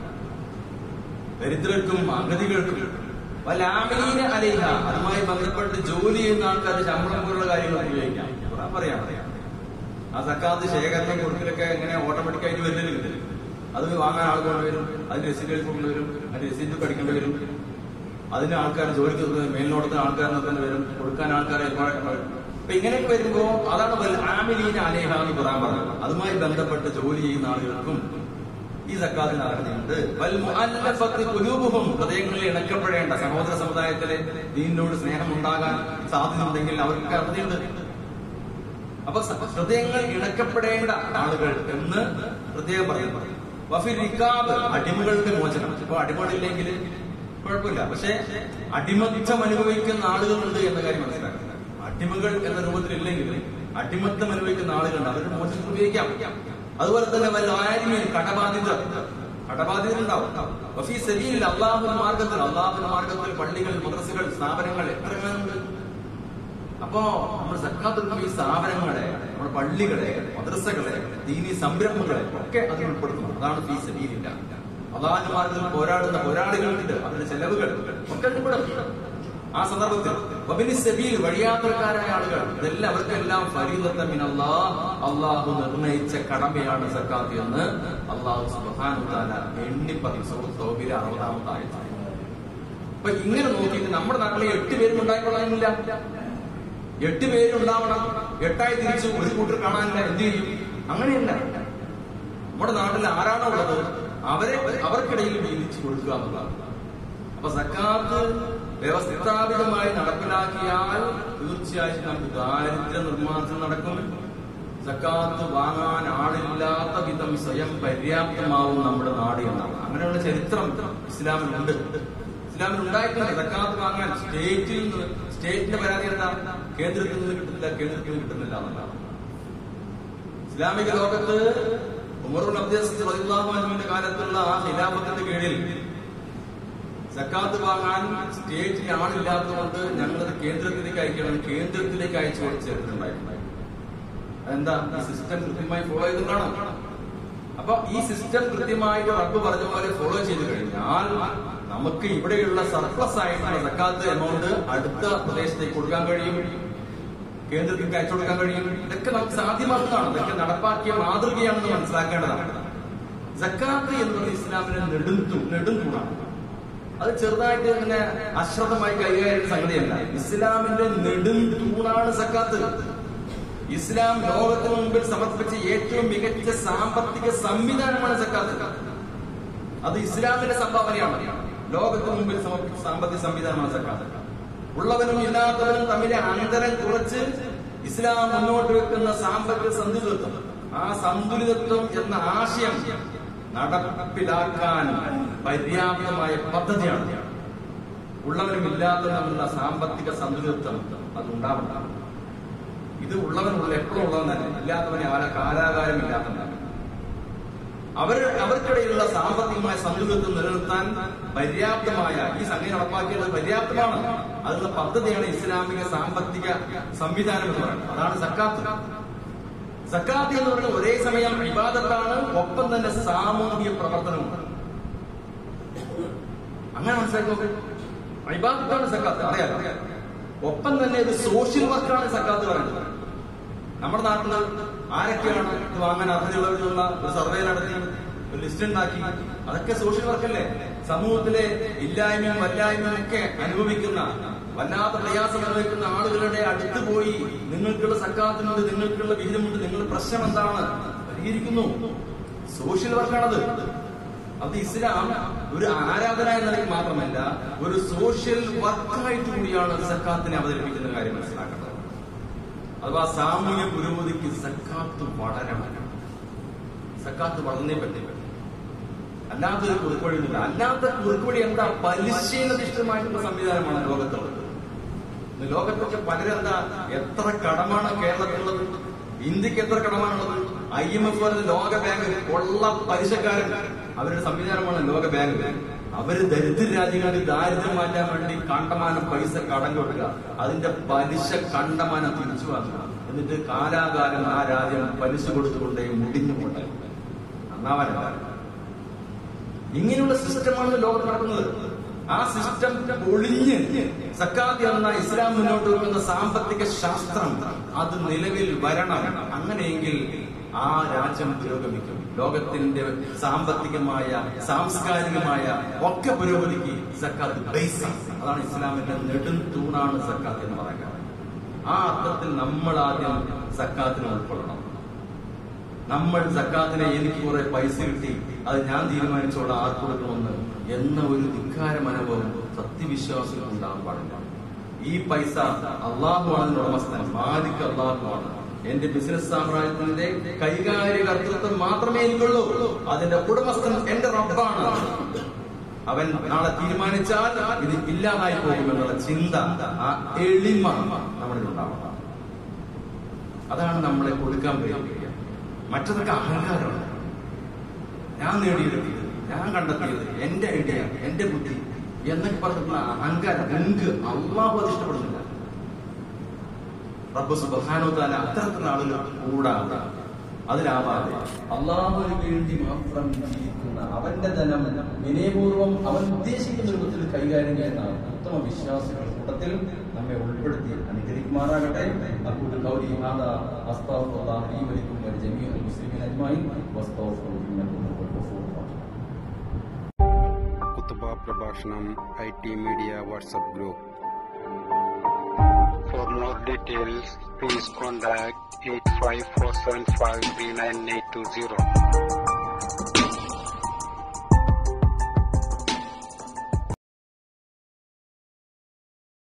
ദരിദ്രർക്കും അഗതികൾക്കും വൽ ആമലീന അലൈഹ അതുമായി ബന്ധപ്പെട്ട് ജോലി ചെയ്യുന്ന ആൾക്കാർ ശമ്പളം പോലുള്ള കാര്യങ്ങൾ ഉപയോഗിക്കാം ഖുർആൻ പറയാം ആ സക്കാത്ത് ശേഖരണം കൊടുക്കലൊക്കെ എങ്ങനെ ഓട്ടോമാറ്റിക്കായിട്ട് വരുന്നില്ല അത് വാങ്ങാൻ ആൾ കൊണ്ടുവരും അതിന് രസീത് കൊണ്ടുവരും അതിന് രസീത് പഠിക്കേണ്ടി വരും അതിന് ആൾക്കാർ ജോലിക്ക് മേൽനോട്ടത്തിന് ആൾക്കാർ നിർത്തേണ്ടി വരും കൊടുക്കാൻ ആൾക്കാരെ ഒരുപാട് അപ്പൊ ഇങ്ങനെയൊക്കെ വരുമ്പോ അതാണ് വൽ ആമിലീന അലേഹ എന്ന് പറയാൻ പറഞ്ഞത് അതുമായി ബന്ധപ്പെട്ട് ജോലി ചെയ്യുന്ന ആളുകൾക്കും ഈ സക്കാത്തിന് അർഹതയുണ്ട് വൽ മുഅല്ലഫത്ത് ഖുലൂബുഹും ഹൃദയങ്ങളിൽ ഇണക്കപ്പെടേണ്ട സഹോദര സമുദായത്തിലെ ദീനിനോട് സ്നേഹം ഉണ്ടാകാൻ സാധ്യതയുണ്ടെങ്കിൽ അവർക്ക് അർഹതയുണ്ട് അപ്പൊ സ- ഹൃദയങ്ങൾ ഇണക്കപ്പെടേണ്ട ആളുകൾ എന്ന് പ്രത്യേകം പറയുന്നു വഫി റിക്കാബ് അടിമകളുടെ മോചനം ഇപ്പൊ അടിമകളില്ലെങ്കിൽ കുഴപ്പമില്ല പക്ഷെ അടിമത്തം അനുഭവിക്കുന്ന ആളുകളുണ്ട് എന്ന കാര്യം മനസ്സിലാക്കുക അടിമകൾ എന്ന രൂപത്തിലില്ലെങ്കിൽ അടിമത്തം അനുഭവിക്കുന്ന ആളുകളുണ്ട് അവരുടെ മോചനത്തിന് ഉപയോഗിക്കാം അതുപോലെ തന്നെ വല്ല ആര്യമീൻ കടബാധിതർ കടബാധിതരുണ്ടാവും വഫി സബീൽ അള്ളാഹുവിന്റെ മാർഗത്തിൽ അള്ളാഹുവിന്റെ മാർഗത്തിൽ പള്ളികൾ മദ്രസകൾ സ്ഥാപനങ്ങൾ എത്ര എങ്ങനെയുണ്ട് അപ്പോ നമ്മൾ സക്കാത്തുള്ള ഈ സ്ഥാപനങ്ങളെ നമ്മുടെ പള്ളികളെ മദ്രസകളെ ദീനി സംരംഭങ്ങളെ ഒക്കെ അതിൽ ഉൾപ്പെടുത്തണം അതാണ് ഫീ സബീലില്ല അള്ളാഹുവിന്റെ മാർഗത്തിൽ പോരാടുന്ന പോരാളികളുണ്ട് അതിന്റെ ചെലവുകൾ ഒക്കെ ഉൾപ്പെടും ആ സന്ദർഭത്തിൽ വബിനി സബീൽ വഴിയാത്രക്കാരായ ആളുകൾ ഇതെല്ലാം അവർക്കെല്ലാം ഫരീദത്തമിൻ അള്ളാഹു നിർണയിച്ച കടമയാണ് സക്കാത്ത് എന്ന് അള്ളാഹു സുബ്ഹാനഹു വതആല എണ്ണി പറയും സൂറത്ത് തൗബയിലെ അറുപതാമത്തെ ആയത്തിൽ അപ്പൊ ഇങ്ങനെ നോക്കിയിട്ട് നമ്മുടെ നാട്ടിലെ എട്ട് പേരും ഉണ്ടായിക്കൊള്ളാനില്ല എട്ട് പേരുണ്ടാവണം എട്ടായി തിരിച്ചു ഒരു കൂട്ടർ കാണാനില്ല എന്ത് ചെയ്യും അങ്ങനെയല്ല നമ്മുടെ നാട്ടിൽ ആരാണോ ഉള്ളത് അവരെ അവർക്കിടയിൽ വീതിച്ചു കൊടുക്കുക എന്നുള്ളതാണ് അപ്പൊ സക്കാത്ത് വ്യവസ്ഥാപിതമായി നടപ്പിലാക്കിയാൽ തീർച്ചയായും നമുക്ക് ദാരിദ്ര്യ നിർമ്മാർജ്ജനം നടക്കും സക്കാത്ത് വാങ്ങാൻ ആളില്ലാത്ത വിധം സ്വയം പര്യാപ്തമാവും നമ്മുടെ നാട് എന്നാണ് അങ്ങനെയുള്ള ചരിത്രം ഇസ്ലാമിലുണ്ട് ഇസ്ലാമിൽ ഉണ്ടായിട്ടുണ്ട് സക്കാത്ത് വാങ്ങാൻ സ്റ്റേറ്റിൽ നിന്ന് സ്റ്റേറ്റിന്റെ പരാതി എന്താ കേന്ദ്രത്തിൽ നിന്ന് കിട്ടുന്നില്ല കേന്ദ്രത്തിൽ നിന്ന് കിട്ടുന്നില്ല എന്നുള്ളതാണ് ഇസ്ലാമിക ലോകത്ത് ഉമറുൽ അബ്ദുൽ റളിയല്ലാഹുവിന്റെ കാലത്തുള്ള ആ ഖിലാഫത്തിന്റെ കീഴിൽ സക്കാത്ത് വാങ്ങാൻ സ്റ്റേറ്റിൽ ആളില്ലാത്തതുകൊണ്ട് ഞങ്ങളത് കേന്ദ്രത്തിലേക്ക് അയക്കണം കേന്ദ്രത്തിലേക്ക് അയച്ചു കൊടുത്തിട്ടുണ്ടായിട്ടുണ്ടായി അതെന്താ ഈ സിസ്റ്റം കൃത്യമായി ഫോളോ ചെയ്തിട്ടാണോ അപ്പൊ ഈ സിസ്റ്റം കൃത്യമായിട്ട് റബ്ബ് പറഞ്ഞ പോലെ ഫോളോ ചെയ്ത് കഴിഞ്ഞാൽ നമുക്ക് ഇവിടെയുള്ള സർപ്ലസ് ആയിട്ടുള്ള സക്കാത്ത് എമൗണ്ട് അടുത്ത പ്രദേശത്തേക്ക് കൊടുക്കാൻ കഴിയും കേന്ദ്രത്തിലേക്ക് അയച്ചു കൊടുക്കാൻ കഴിയും ഇതൊക്കെ നമുക്ക് സാധ്യമാക്കുന്നതാണ് ഇതൊക്കെ നടപ്പാക്കിയ മാതൃകയാണെന്ന് മനസ്സിലാക്കേണ്ടതാണ് സക്കാത്ത് എന്നത് ഇസ്ലാമിന്റെ നെടുന്തു നെടുന്തൂണാണ് അത് ചെറുതായിട്ട് ഇങ്ങനെ അശ്രദ്ധമായി കൈകാര്യം സംഗതിയല്ല ഇസ്ലാമിന്റെ നെടും തൂണാണ് സക്കാത്ത് ഇസ്ലാം ലോകത്തിന് മുമ്പിൽ സമർപ്പിച്ച ഏറ്റവും മികച്ച സാമ്പത്തിക സംവിധാനമാണ് സക്കാത്ത് അത് ഇസ്ലാമിന്റെ സംഭാവനയാണ് ലോകത്തിന് മുമ്പിൽ സമർപ്പിച്ച സാമ്പത്തിക സംവിധാനമാണ് സക്കാത്ത് ഉള്ളവനും ഇല്ലാത്തവനും തമ്മിലെ അന്തരം കുറച്ച് ഇസ്ലാം മുന്നോട്ട് വെക്കുന്ന സാമ്പത്തിക സന്തുലിതത്വം ആ സന്തുലിതത്വം എന്ന ആശയം നടപ്പിലാക്കാൻ പര്യാപ്തമായ പദ്ധതിയാണ് ഉള്ളവരും ഇല്ലാത്തവരും തമ്മിലുള്ള സാമ്പത്തിക സന്തുലിതത്വം അത് ഉണ്ടാവണം ഇത് ഉള്ളവനുള്ള എപ്പോഴും ഉള്ളവനല്ല ഇല്ലാത്തവനെ അവരെ കാലാകാലം ഇല്ലാത്തവനാണ് അവർ അവർക്കിടയിലുള്ള സാമ്പത്തികമായ സന്തുലിതത്വം നിലനിർത്താൻ പര്യാപ്തമായ ഈ സംഗതി നടപ്പാക്കിയത് പര്യാപ്തമാണ് അതിനുള്ള പദ്ധതിയാണ് ഇസ്ലാമിക സാമ്പത്തിക സംവിധാനം എന്ന് പറയുന്നത് അതാണ് സക്കാത്ത് സക്കാത്ത് എന്ന് പറയുന്നത് ഒരേ സമയം വിവാദത്താണ് ഒപ്പം തന്നെ സാമൂഹിക പ്രവർത്തനവുമാണ് അങ്ങനെ മനസ്സിലാക്കി നോക്ക് ഇബാദത്താണ് സക്കാത്ത് അറിയാലോ ഒപ്പം തന്നെ ഒരു സോഷ്യൽ വർക്കാണ് സക്കാത്ത് പറയുന്നത് നമ്മുടെ നാട്ടിൽ ആരൊക്കെയാണ് ഇത് വാങ്ങാൻ അർഹതയുള്ളവരെന്നുള്ള ഒരു സർവേ നടത്തി ഒരു ലിസ്റ്റ് ഉണ്ടാക്കി അതൊക്കെ സോഷ്യൽ വർക്കല്ലേ സമൂഹത്തിലെ ഇല്ലായ്മയും വല്ലായ്മയും ഒക്കെ അനുഭവിക്കുന്ന വല്ലാത്ത പ്രയാസം അനുഭവിക്കുന്ന ആളുകളുടെ അടുത്ത് പോയി നിങ്ങൾക്കുള്ള സക്കാത്തിനുണ്ട് നിങ്ങൾക്കുള്ള വിഹിതമുണ്ട് നിങ്ങളുടെ പ്രശ്നം എന്താണ് പരിഹരിക്കുന്നു സോഷ്യൽ വർക്കാണത് അത് ഇസ്ലാം ഒരു ആരാധന എന്ന നിലയ്ക്ക് മാത്രമല്ല ഒരു സോഷ്യൽ വർക്കായിട്ട് കൂടിയാണ് സക്കാത്തിനെ അവതരിപ്പിക്കുന്ന കാര്യം മനസ്സിലാക്കേണ്ടത് അഥവാ സാമൂഹ്യ പുരോഗതിക്ക് സക്കാത്ത് വളരണം സക്കാത്ത് വളർന്നേ പറ്റി അല്ലാത്തൊരു കുറുക്കുവഴിയൊന്നുമില്ല അല്ലാത്ത കുറുക്കുവഴി എന്താ പരിശീലനിഷ്ഠമായിട്ടുള്ള സംവിധാനമാണ് ലോകത്തുള്ളത് ഇന്ന് ലോകത്തൊക്കെ പലരെന്താ എത്ര കടമാണ് കേരളത്തിലുള്ളത് ഇന്ത്യക്ക് എത്ര കടമാണുള്ളത് ഐ എം എഫ് പറയുന്ന ലോക ബാങ്ക് കൊള്ള പലിശക്കാരൻ അവരുടെ സംവിധാനമാണ് ലോക ബാങ്ക് അവര് ദരിദ്ര രാജ്യങ്ങൾക്ക് ദാരിദ്ര്യം മാറ്റാൻ വേണ്ടി കണ്ടമാനം പൈസ കടം കൊടുക്കുക അതിന്റെ പലിശ കണ്ടമാനം തിരിച്ചു വാങ്ങുക എന്നിട്ട് കാലാകാലം ആ രാജ്യം പലിശ കൊടുത്തുകൊണ്ടേ മുടിഞ്ഞു പോട്ടെ നന്നാവാനല്ല ഇങ്ങനെയുള്ള സിസ്റ്റമാണ് ലോകത്ത് നടക്കുന്നത് ആ സിസ്റ്റം ഒളിഞ്ഞ് സക്കാത്ത് എന്ന ഇസ്ലാം മുന്നോട്ട് വെക്കുന്ന സാമ്പത്തിക ശാസ്ത്രം അത് നിലവിൽ വരണം അങ്ങനെയെങ്കിൽ ആ രാജ്യം പുരോഗമിക്കും ലോകത്തിന്റെ സാമ്പത്തികമായ സാംസ്കാരികമായ ഒക്കെ പുരോഗതിക്ക് സക്കാത്ത് ബേസ് അതാണ് ഇസ്ലാമിന്റെ നെടും തൂണാണ് സക്കാത്ത് എന്ന് പറയുക ആ അർത്ഥത്തിൽ നമ്മൾ ആദ്യം സക്കാത്തിനെ ഉൾക്കൊള്ളണം നമ്മൾ സക്കാത്തിനെ എനിക്ക് കുറെ പൈസ കിട്ടി അത് ഞാൻ തീരുമാനിച്ചോളാം ആർക്ക് കൊടുക്കണമെന്ന് എന്ന ഒരു ധിക്കാര മനോഭാവം സത്യവിശ്വാസികൾ ഉണ്ടാകാൻ പാടില്ല ഈ പൈസ അള്ളാഹുവാണ് ഉടമസ്ഥൻ മാലിക് അള്ളാഹുവാണ് എന്റെ ബിസിനസ് സാമ്രാജ്യത്തിന്റെ കൈകാര്യ കർത്തൃത്വം മാത്രമേ എനിക്കുള്ളൂ അതിന്റെ ഉടമസ്ഥൻ എന്റെ റബ്ബാണ് അവൻ നാളെ തീരുമാനിച്ചാൽ ഇത് ഇല്ലാതായി പോകുമെന്നുള്ള ചിന്ത ആ എളിമ നമ്മളിൽ ഉണ്ടാവണം അതാണ് നമ്മളെ കൊടുക്കാൻ പ്രേരിപ്പിക്കുക മറ്റതൊക്കെ അഹങ്കാരമാണ് ഞാൻ നേടിയെടുത്തിയത് ഞാൻ കണ്ടെത്തിയത് എന്റെ ഐഡിയ എന്റെ ബുദ്ധി എന്നൊക്കെ പറഞ്ഞിട്ടുള്ള അഹങ്കാരം നിങ്ങൾക്ക് അള്ളാഹു അത് ഇഷ്ടപ്പെടുന്നില്ല റബ്ബ് സുബാനോ താല അത്തരത്തിലുള്ള ആളുകൾ കൂടാതെ അതിലാവാതെ അള്ളാഹുവിന് വേണ്ടി മാത്രം ജീവിക്കുന്ന അവന്റെ ധനം വിനയപൂർവ്വം അവൻ ഉദ്ദേശിക്കുന്ന രൂപത്തിൽ കൈകാര്യം ചെയ്യുന്ന ഉത്തമ വിശ്വാസികളുടെ കൂട്ടത്തിൽ നമ്മെ ഉൾപ്പെടുത്തി അനുഗ്രഹിക്കുമാറാകട്ടെ അക്കൂട്ട് കൗരി ഹാദ അസ്താഫുല്ലാഹ് ലീ വലിക്കും ജമീഅ മുസ്ലിമീൻ അജ്മഈൻ വസ്തഗ്ഫിറു ഇന്നഹു ഹുവൽ ഗഫൂറുർ റഹീം കുത്തുബ പ്രഭാഷണം I T media WhatsApp group For more details, please contact 854753980.